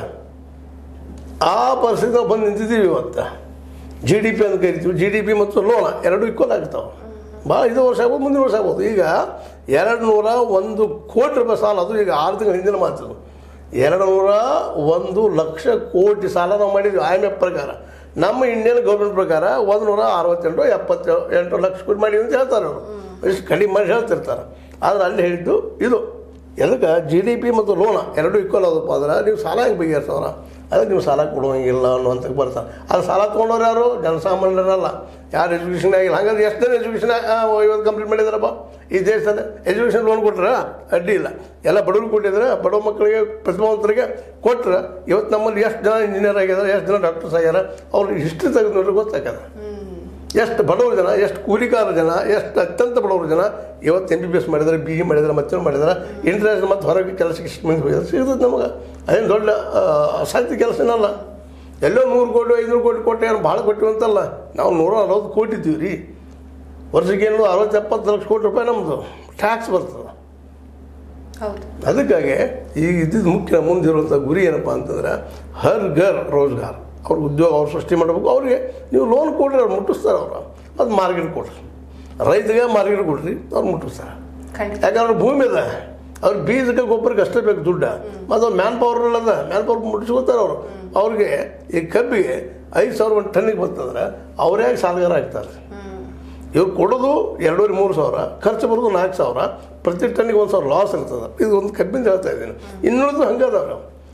Speaker 2: ಆ ಪರಿಸ್ಥಿತಿ ನಾವು ಬಂದು ನಿಂತಿದ್ದೀವಿ ಇವತ್ತು ಜಿ ಡಿ ಪಿ ಅಂತ ಕರಿತೀವಿ ಜಿ ಡಿ ಪಿ ಮತ್ತು ಲೋನ ಎರಡು ಈಕ್ವಲ್ ಆಗ್ತಾವೆ ಭಾಳ ಐದು ವರ್ಷ ಆಗ್ಬೋದು ಮುಂದಿನ ವರ್ಷ ಆಗ್ಬೋದು ಈಗ ಎರಡು ನೂರ ಒಂದು ಕೋಟಿ ರೂಪಾಯಿ ಸಾಲ ಅದು ಈಗ ಆರು ತಿಂಗಳ ಹಿಂದಿನ ಮಾತು ಎರಡು ನೂರ ಒಂದು ಲಕ್ಷ ಕೋಟಿ ಸಾಲ ನಾವು ಮಾಡಿದ್ವಿ ಐ ಎಮ್ ಎಫ್ ಪ್ರಕಾರ ನಮ್ಮ ಇಂಡಿಯನ್ ಗೌರ್ಮೆಂಟ್ ಪ್ರಕಾರ ಒಂದು ನೂರ ಅರವತ್ತೆಂಟು ಎಪ್ಪತ್ತು ಎಂಟು ಲಕ್ಷ ಕೋಟಿ ಮಾಡಿದ್ವಿ ಅಂತ ಹೇಳ್ತಾರೆ ಅವರು ಇಷ್ಟು ಕಡಿಮೆ ಮಾಡಿ ಹೇಳ್ತಿರ್ತಾರೆ ಆದರೆ ಅಲ್ಲಿ ಹೇಳಿದ್ದು ಇದು ಎದಕ್ಕೆ ಜಿ ಡಿ ಪಿ ಮತ್ತು ಲೋನ ಎರಡು ಈಕ್ವಲ್ ಆದಪ್ಪ ಅಂದ್ರೆ ನೀವು ಸಾಲ ಹೆಂಗೆ ಬಗೆಹರಿಸೋರ ಅದಕ್ಕೆ ನೀವು ಸಾಲ ಕೊಡುವಂಗಿಲ್ಲ ಅನ್ನುವಂಥ ಬರ್ತಾರೆ ಅದು ಸಾಲ ತೊಗೊಂಡವ್ರು ಯಾರು ಜನಸಾಮಾನ್ಯರಲ್ಲ ಯಾರು ಎಜುಕೇಷನ್ ಆಗಿಲ್ಲ ಹಾಗಾದ್ರೆ ಎಷ್ಟು ಜನ ಎಜುಕೇಷನ್ ಇವತ್ತು ಕಂಪ್ಲೀಟ್ ಮಾಡಿದಾರಪ್ಪ ಈ ದೇಶದಲ್ಲಿ ಎಜುಕೇಷನ್ ಲೋನ್ ಕೊಟ್ರೆ ಅಡ್ಡಿ ಇಲ್ಲ ಎಲ್ಲ ಬಡವ್ರು ಕೊಟ್ಟಿದ್ರೆ ಬಡವ ಮಕ್ಕಳಿಗೆ ಪ್ರತಿಭಾವಂತರಿಗೆ ಕೊಟ್ರೆ ಇವತ್ತು ನಮ್ಮಲ್ಲಿ ಎಷ್ಟು ಜನ ಇಂಜಿನಿಯರ್ ಆಗಿದ್ದಾರೆ ಎಷ್ಟು ಜನ ಡಾಕ್ಟರ್ಸ್ ಆಗ್ಯಾರ ಅವ್ರಿಗೆ ಹಿಸ್ಟ್ರಿ ತೆಗೆದು ನೋಡ್ರಿ ಗೊತ್ತಾಗ್ಯದ ಎಷ್ಟು ಬಡವರು ಜನ ಎಷ್ಟು ಕೂಲಿಕಾರ ಜನ ಎಷ್ಟು ಅತ್ಯಂತ ಬಡವರು ಜನ ಇವತ್ತು ಎಂ ಬಿ ಬಿ ಎಸ್ ಮಾಡಿದ್ದಾರೆ ಬಿ ಇ ಮಾಡಿದ್ದಾರೆ ಮತ್ತೇನು ಮಾಡಿದ್ದಾರೆ ಇಂಟರ್ನ್ಯಾಷನಲ್ ಮತ್ತು ಹೊರಗೆ ಕೆಲಸಕ್ಕೆ ಇಷ್ಟು ಮಂದಿ ಹೋಗಿದ್ದಾರೆ ಸಿಗ್ತದೆ ನಮಗೆ ಅದೇನು ದೊಡ್ಡ ಆ, ಅಸಾಧ್ಯ ಕೆಲಸ ಏನಲ್ಲ ಎಲ್ಲೋ ನೂರು ಕೋಟಿ ಐನೂರು ಕೋಟಿ ಕೊಟ್ಟೆ ಏನು ಭಾಳ ಕೊಟ್ಟಿವಿ ಅಂತಲ್ಲ ನಾವು ನೂರ ಅರವತ್ತು ಕೋಟಿ ಇದ್ದೀವಿ ರೀ ವರ್ಷಕ್ಕೆ ಏನು ಅರವತ್ತು ಎಪ್ಪತ್ತು ಲಕ್ಷ ಕೋಟಿ ರೂಪಾಯಿ ನಮ್ಮದು ಟ್ಯಾಕ್ಸ್ ಬರ್ತದೆ
Speaker 1: ಹೌದು
Speaker 2: ಅದಕ್ಕಾಗಿ ಈಗ ಇದ್ದಿದ್ದು ಮುಖ್ಯ ಮುಂದಿರುವಂಥ ಗುರಿ ಏನಪ್ಪ ಅಂತಂದ್ರೆ ಹರ್ ಘರ್ ರೋಜ್ಗಾರ್ ಅವ್ರ ಉದ್ಯೋಗ ಅವ್ರು ಸೃಷ್ಟಿ ಮಾಡಬೇಕು ಅವ್ರಿಗೆ ನೀವು ಲೋನ್ ಕೊಡ್ರಿ ಅವ್ರು ಮುಟ್ಟಿಸ್ತಾರೆ ಅವರು ಅದು ಮಾರ್ಕೆಟ್ ಕೊಡ್ರಿ ರೈತಗೆ ಮಾರ್ಕೆಟ್ ಕೊಡ್ರಿ ಅವ್ರು ಮುಟ್ಟಿಸ್ತಾರೆ
Speaker 1: ಖಂಡಿತ
Speaker 2: ಯಾಕಂದ್ರೆ ಭೂಮಿ ಅದ ಅವ್ರ ಬೀಜಕ್ಕೆ ಗೊಬ್ಬರಕ್ಕೆ ಅಷ್ಟೇ ಬೇಕು ದುಡ್ಡ ಮತ್ತು ಅವ್ರು ಮ್ಯಾನ್ ಪವರ್ ಅದ ಮ್ಯಾನ್ ಪವರ್ ಮುಟ್ಟಿಸ್ಕೊತಾರೆ ಅವರು ಅವ್ರಿಗೆ ಈ ಕಬ್ಬಿಗೆ ಐದು ಸಾವಿರ ಒಂದು ಟನ್ನಿಗೆ ಬರ್ತಂದ್ರೆ ಅವರೇ ಸಾಲಗಾರ ಆಗ್ತಾರೆ ಇವ್ರು ಕೊಡೋದು ಎರಡೂವರೆ ಮೂರು ಸಾವಿರ ಖರ್ಚು ಬರೋದು ನಾಲ್ಕು ಸಾವಿರ ಪ್ರತಿ ಟನ್ನಿಗೆ ಒಂದು ಸಾವಿರ ಲಾಸ್ ಇರ್ತದೆ ಇದು ಒಂದು ಕಬ್ಬಿಂದ ಹೇಳ್ತಾ ಇದ್ದೀನಿ ಇನ್ನುಳಿದು ಹಂಗೆ ಅದಾವೆ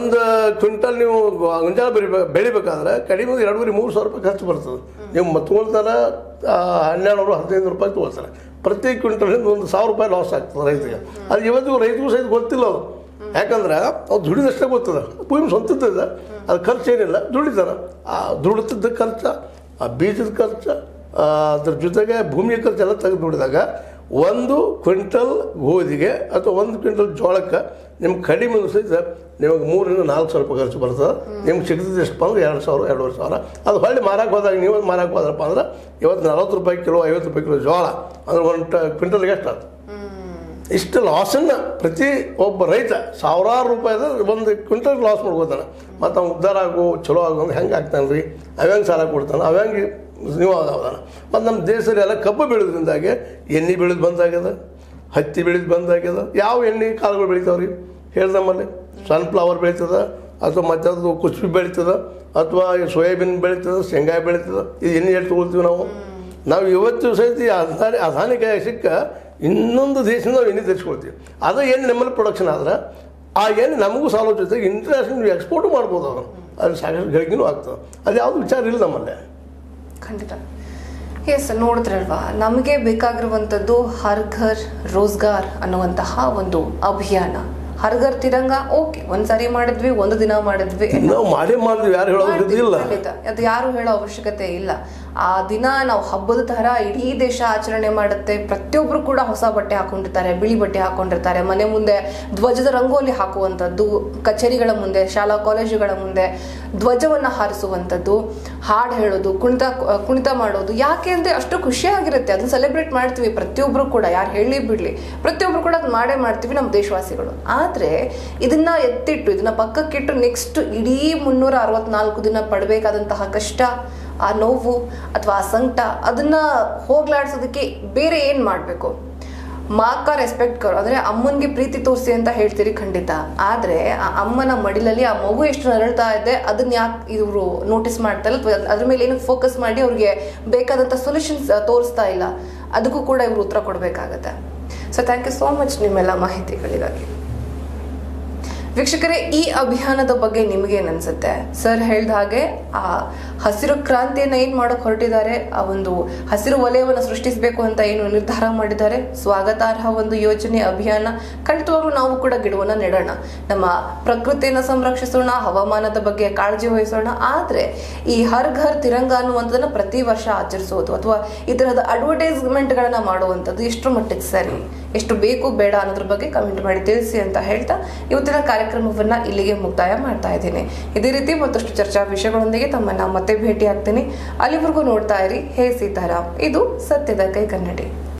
Speaker 2: ಒಂದು ಕ್ವಿಂಟಲ್ ನೀವು ಗೊಂಜಾಳ ಬೆಳಿಬೇಕು ಬೆಳಿಬೇಕಾದ್ರೆ ಕಡಿಮೆ ಒಂದು ಎರಡೂವರೆ ಮೂರು ಸಾವಿರ ರೂಪಾಯಿ ಖರ್ಚು ಬರ್ತದೆ ನೀವು ತೊಗೊಳ್ತಾರೆ ಹನ್ನೆರಡು ನೂರು ಹದಿನೈದು ರೂಪಾಯಿ ತೊಗೊಳ್ತಾರೆ ಪ್ರತಿ ಕ್ವಿಂಟಲಿಂದ ಒಂದು ಸಾವಿರ ರೂಪಾಯಿ ಲಾಸ್ ಆಗ್ತದೆ ರೈತರಿಗೆ ಅದು ಇವತ್ತಿಗೂ ರೈತಗೂ ಸಹಿತ ಗೊತ್ತಿಲ್ಲ ಅದು ಯಾಕಂದ್ರೆ ಅವ್ರು ದುಡಿದಷ್ಟೇ ಗೊತ್ತದ ಭೂಮಿ ಸ್ವಂತದ್ದಿದೆ ಅದು ಖರ್ಚು ಏನಿಲ್ಲ ದುಡಿತಾನೆ ಆ ದುಡಿತದ ಖರ್ಚು ಆ ಬೀಜದ ಖರ್ಚು ಆ, ಅದ್ರ ಜೊತೆಗೆ ಭೂಮಿಯ ಖರ್ಚು ಎಲ್ಲ ತೆಗೆದು ನೋಡಿದಾಗ ಒಂದು ಕ್ವಿಂಟಲ್ ಗೋಧಿಗೆ ಅಥವಾ ಒಂದು ಕ್ವಿಂಟಲ್ ಜೋಳಕ್ಕೆ ನಿಮ್ಗೆ ಕಡಿಮೆ ಅಂದ್ರೂ ಸಹಿತ ನಿಮಗೆ ಮೂರರಿಂದ ನಾಲ್ಕು ಸಾವಿರ ರೂಪಾಯಿ ಖರ್ಚು ಬರ್ತದೆ ನಿಮ್ಗೆ ಸಿಗ್ತದೆ ಎಷ್ಟಪ್ಪ ಅಂದ್ರೆ ಎರಡು ಸಾವಿರ ಎರಡೂವರೆ ಸಾವಿರ ಅದು ಹೊಳ್ಳಿ ಮಾರಕ್ಕೆ ಹೋದಾಗ ನೀವು ಮಾರಕ್ಕೆ ಹೋದ್ರಪ್ಪ ಅಂದ್ರೆ ಇವತ್ತು ನಲ್ವತ್ತು ರೂಪಾಯಿ ಕಿಲೋ ಐವತ್ತು ರೂಪಾಯಿ ಕಿಲೋ ಜೋಳ ಅಂದ್ರೆ ಒಂದು ಟ ಕ್ವಿಂಟಲ್ಗೆ ಎಷ್ಟು ಆಯ್ತು ಇಷ್ಟು ಲಾಸನ್ನು ಪ್ರತಿ ಒಬ್ಬ ರೈತ ಸಾವಿರಾರು ರೂಪಾಯಿದ ಒಂದು ಕ್ವಿಂಟಲ್ ಲಾಸ್ ಮಾಡ್ಕೋತಾನೆ ಮತ್ತು ಅವ್ನು ಉದ್ಧಾರ ಆಗೋ ಚಲೋ ಆಗೋ ಅಂದ್ರೆ ಹೆಂಗೆ ಆಗ್ತಾನೆ ರೀ ಅವ್ಯಾಂಗೆ ಸಾಲ ಕೊಡ್ತಾನೆ ಅವ್ಯಾಂಗೆ ನೀವು ಆಗದಾನ ಮತ್ತು ನಮ್ಮ ದೇಶದಲ್ಲಿ ಎಲ್ಲ ಕಬ್ಬು ಬೆಳೆದ್ರಿಂದಾಗೆ ಎಣ್ಣೆ ಬೆಳೆದು ಬಂದಾಗ್ಯದ ಹತ್ತಿ ಬೆಳೆದು ಬಂದಾಗ್ಯದ ಯಾವ ಎಣ್ಣೆ ಕಾಳುಗಳು ಬೆಳಿತಾವ್ರಿ ಹೇಳಿ ನಮ್ಮಲ್ಲಿ ಸನ್ಫ್ಲವರ್ ಬೆಳೀತದ ಅಥವಾ ಮತ್ತದು ಕುಚ್ಚು ಬೆಳೀತದ ಅಥವಾ ಈ ಸೋಯಾಬೀನ್ ಬೆಳೀತದ ಶೇಂಗಾ ಬೆಳೀತದ ಇದು ಎಣ್ಣೆ ಎಷ್ಟು ತೊಗೊಳ್ತೀವಿ ನಾವು ನಾವು ಇವತ್ತು ಸಹಿತ ಈ ಅದಾನಿ ಅದಾನಿಕಾಯ ಸಿಕ್ಕ ಇನ್ನೊಂದು ದೇಶದಿಂದ ನಾವು ಎಣ್ಣೆ ತರಿಸ್ಕೊಳ್ತೀವಿ ಅದು ಎಣ್ಣೆ ನಮ್ಮಲ್ಲಿ ಪ್ರೊಡಕ್ಷನ್ ಆದ್ರೆ ಆ ಎಣ್ಣೆ ನಮಗೂ ಸಾಲೋ ಜೊತೆಗೆ ಇಂಟರ್ನ್ಯಾಷನಲ್ ಎಕ್ಸ್ಪೋರ್ಟು ಮಾಡ್ಬೋದು ಅದು ಅದು ಸಾಕಷ್ಟು ಗಳಿಕೆನೂ ಆಗ್ತದೆ ಅದು ಯಾವುದು ವಿಚಾರ ಇಲ್ಲ ನಮ್ಮಲ್ಲಿ
Speaker 1: ಖಂಡಿತ ಎಸ್ ನೋಡಿದ್ರಲ್ವಾ ನಮಗೆ ಬೇಕಾಗಿರುವಂಥದ್ದು ಹರ್ ಘರ್ ರೋಜ್ಗಾರ್ ಅನ್ನುವಂತಹ ಒಂದು ಅಭಿಯಾನ ಹರ್ ಘರ್ ತಿರಂಗ ಓಕೆ ಒಂದ್ಸರಿ ಮಾಡಿದ್ವಿ ಒಂದು ದಿನ ಮಾಡಿದ್ವಿ
Speaker 2: ನಾವು ಮಾಡೇ ಮಾಡಿದ್ವಿ ಯಾರು ಹೇಳೋದು ಇಲ್ಲ
Speaker 1: ಖಂಡಿತ. ಅದು ಯಾರು ಹೇಳೋ ಅವಶ್ಯಕತೆ ಇಲ್ಲ ಆ ದಿನ ನಾವು ಹಬ್ಬದ ತರ ಇಡೀ ದೇಶ ಆಚರಣೆ ಮಾಡುತ್ತೆ ಪ್ರತಿಯೊಬ್ರು ಕೂಡ ಹೊಸ ಬಟ್ಟೆ ಹಾಕೊಂಡಿರ್ತಾರೆ ಬಿಳಿ ಬಟ್ಟೆ ಹಾಕೊಂಡಿರ್ತಾರೆ ಮನೆ ಮುಂದೆ ಧ್ವಜದ ರಂಗೋಲಿ ಹಾಕುವಂಥದ್ದು ಕಚೇರಿಗಳ ಮುಂದೆ ಶಾಲಾ ಕಾಲೇಜುಗಳ ಮುಂದೆ ಧ್ವಜವನ್ನ ಹಾರಿಸುವಂಥದ್ದು ಹಾಡು ಹೇಳೋದು ಕುಣಿತ ಕುಣಿತ ಮಾಡೋದು ಯಾಕೆ ಅಂದ್ರೆ ಅಷ್ಟು ಖುಷಿಯಾಗಿರುತ್ತೆ ಅದನ್ನ ಸೆಲೆಬ್ರೇಟ್ ಮಾಡ್ತೀವಿ ಪ್ರತಿಯೊಬ್ರು ಕೂಡ ಯಾರು ಹೇಳಿ ಬಿಡ್ಲಿ ಪ್ರತಿಯೊಬ್ರು ಕೂಡ ಅದ್ ಮಾಡೇ ಮಾಡ್ತೀವಿ ನಮ್ಮ ದೇಶವಾಸಿಗಳು ಆದ್ರೆ ಇದನ್ನ ಎತ್ತಿಟ್ಟು ಇದನ್ನ ಪಕ್ಕಕ್ಕಿಟ್ಟು ನೆಕ್ಸ್ಟ್ ಇಡೀ ಮುನ್ನೂರ ಅರವತ್ನಾಲ್ಕು ದಿನ ಪಡಬೇಕಾದಂತಹ ಕಷ್ಟ ಆ ನೋವು ಅಥವಾ ಆ ಸಂಕಟ ಅದನ್ನ ಹೋಗ್ಲಾಡ್ಸೋದಕ್ಕೆ ಬೇರೆ ಏನ್ ಮಾಡ್ಬೇಕು ಮಾಕ ರೆಸ್ಪೆಕ್ಟ್ ಕರೋ ಅಂದ್ರೆ ಅಮ್ಮನ್ಗೆ ಪ್ರೀತಿ ತೋರಿಸಿ ಅಂತ ಹೇಳ್ತೀರಿ ಖಂಡಿತ ಆದ್ರೆ ಆ ಅಮ್ಮನ ಮಡಿಲಲ್ಲಿ ಆ ಮಗು ಎಷ್ಟು ನರಳ್ತಾ ಇದೆ ಅದನ್ನ ಯಾಕೆ ಇವರು ನೋಟಿಸ್ ಮಾಡ್ತಾ ಇಲ್ಲ ಅಥವಾ ಅದ್ರ ಮೇಲೆ ಏನಕ್ಕೆ ಫೋಕಸ್ ಮಾಡಿ ಅವ್ರಿಗೆ ಬೇಕಾದಂತ ಸೊಲ್ಯೂಷನ್ಸ್ ತೋರಿಸ್ತಾ ಇಲ್ಲ ಅದಕ್ಕೂ ಕೂಡ ಇವರು ಉತ್ತರ ಕೊಡಬೇಕಾಗತ್ತೆ so thank you so much ನಿಮ್ಮೆಲ್ಲ ಮಾಹಿತಿಗಳಿಗಾಗಿ ವೀಕ್ಷಕರೇ ಈ ಅಭಿಯಾನದ ಬಗ್ಗೆ ನಿಮಗೇನು ಅನ್ಸುತ್ತೆ ಸರ್ ಹೇಳ್ದ ಹಾಗೆ ಆ ಹಸಿರು ಕ್ರಾಂತಿಯನ್ನ ಏನ್ ಮಾಡಕ್ ಹೊರಟಿದ್ದಾರೆ ಆ ಒಂದು ಹಸಿರು ವಲಯವನ್ನು ಸೃಷ್ಟಿಸಬೇಕು ಅಂತ ಏನು ನಿರ್ಧಾರ ಮಾಡಿದ್ದಾರೆ ಸ್ವಾಗತಾರ್ಹ ಒಂದು ಯೋಜನೆ ಅಭಿಯಾನ ಖಂಡಿತವಾಗ್ಲೂ ನಾವು ಕೂಡ ಗಿಡವನ್ನ ನೆಡೋಣ ನಮ್ಮ ಪ್ರಕೃತಿಯನ್ನ ಸಂರಕ್ಷಿಸೋಣ ಹವಾಮಾನದ ಬಗ್ಗೆ ಕಾಳಜಿ ವಹಿಸೋಣ ಆದ್ರೆ ಈ ಹರ್ ಘರ್ ತಿರಂಗ ಅನ್ನುವಂಥದ್ದನ್ನ ಪ್ರತಿ ವರ್ಷ ಆಚರಿಸೋದು ಅಥವಾ ಈ ತರಹದ ಅಡ್ವರ್ಟೈಸ್ಮೆಂಟ್ ಗಳನ್ನ ಮಾಡುವಂಥದ್ದು ಎಷ್ಟರ ಮಟ್ಟಿಗೆ ಸರಿ ಎಷ್ಟು ಬೇಕು ಬೇಡ ಅನ್ನೋದ್ರ ಬಗ್ಗೆ ಕಮೆಂಟ್ ಮಾಡಿ ತಿಳಿಸಿ ಅಂತ ಹೇಳ್ತಾ ಇವತ್ತಿನ ಕಾರ್ಯಕ್ರಮವನ್ನ ಇಲ್ಲಿಗೆ ಮುಕ್ತಾಯ ಮಾಡ್ತಾ ಇದ್ದೀನಿ ಇದೇ ರೀತಿ ಮತ್ತಷ್ಟು ಚರ್ಚಾ ವಿಷಯಗಳೊಂದಿಗೆ ತಮ್ಮನ್ನ ಮತ್ತೆ ಭೇಟಿ ಆಗ್ತೀನಿ ಅಲ್ಲಿವರೆಗೂ ನೋಡ್ತಾ ಇರಿ ಹೇ ಸೀತಾರಾಮ್ ಇದು ಸತ್ಯದ ಕೈ ಕನ್ನಡಿ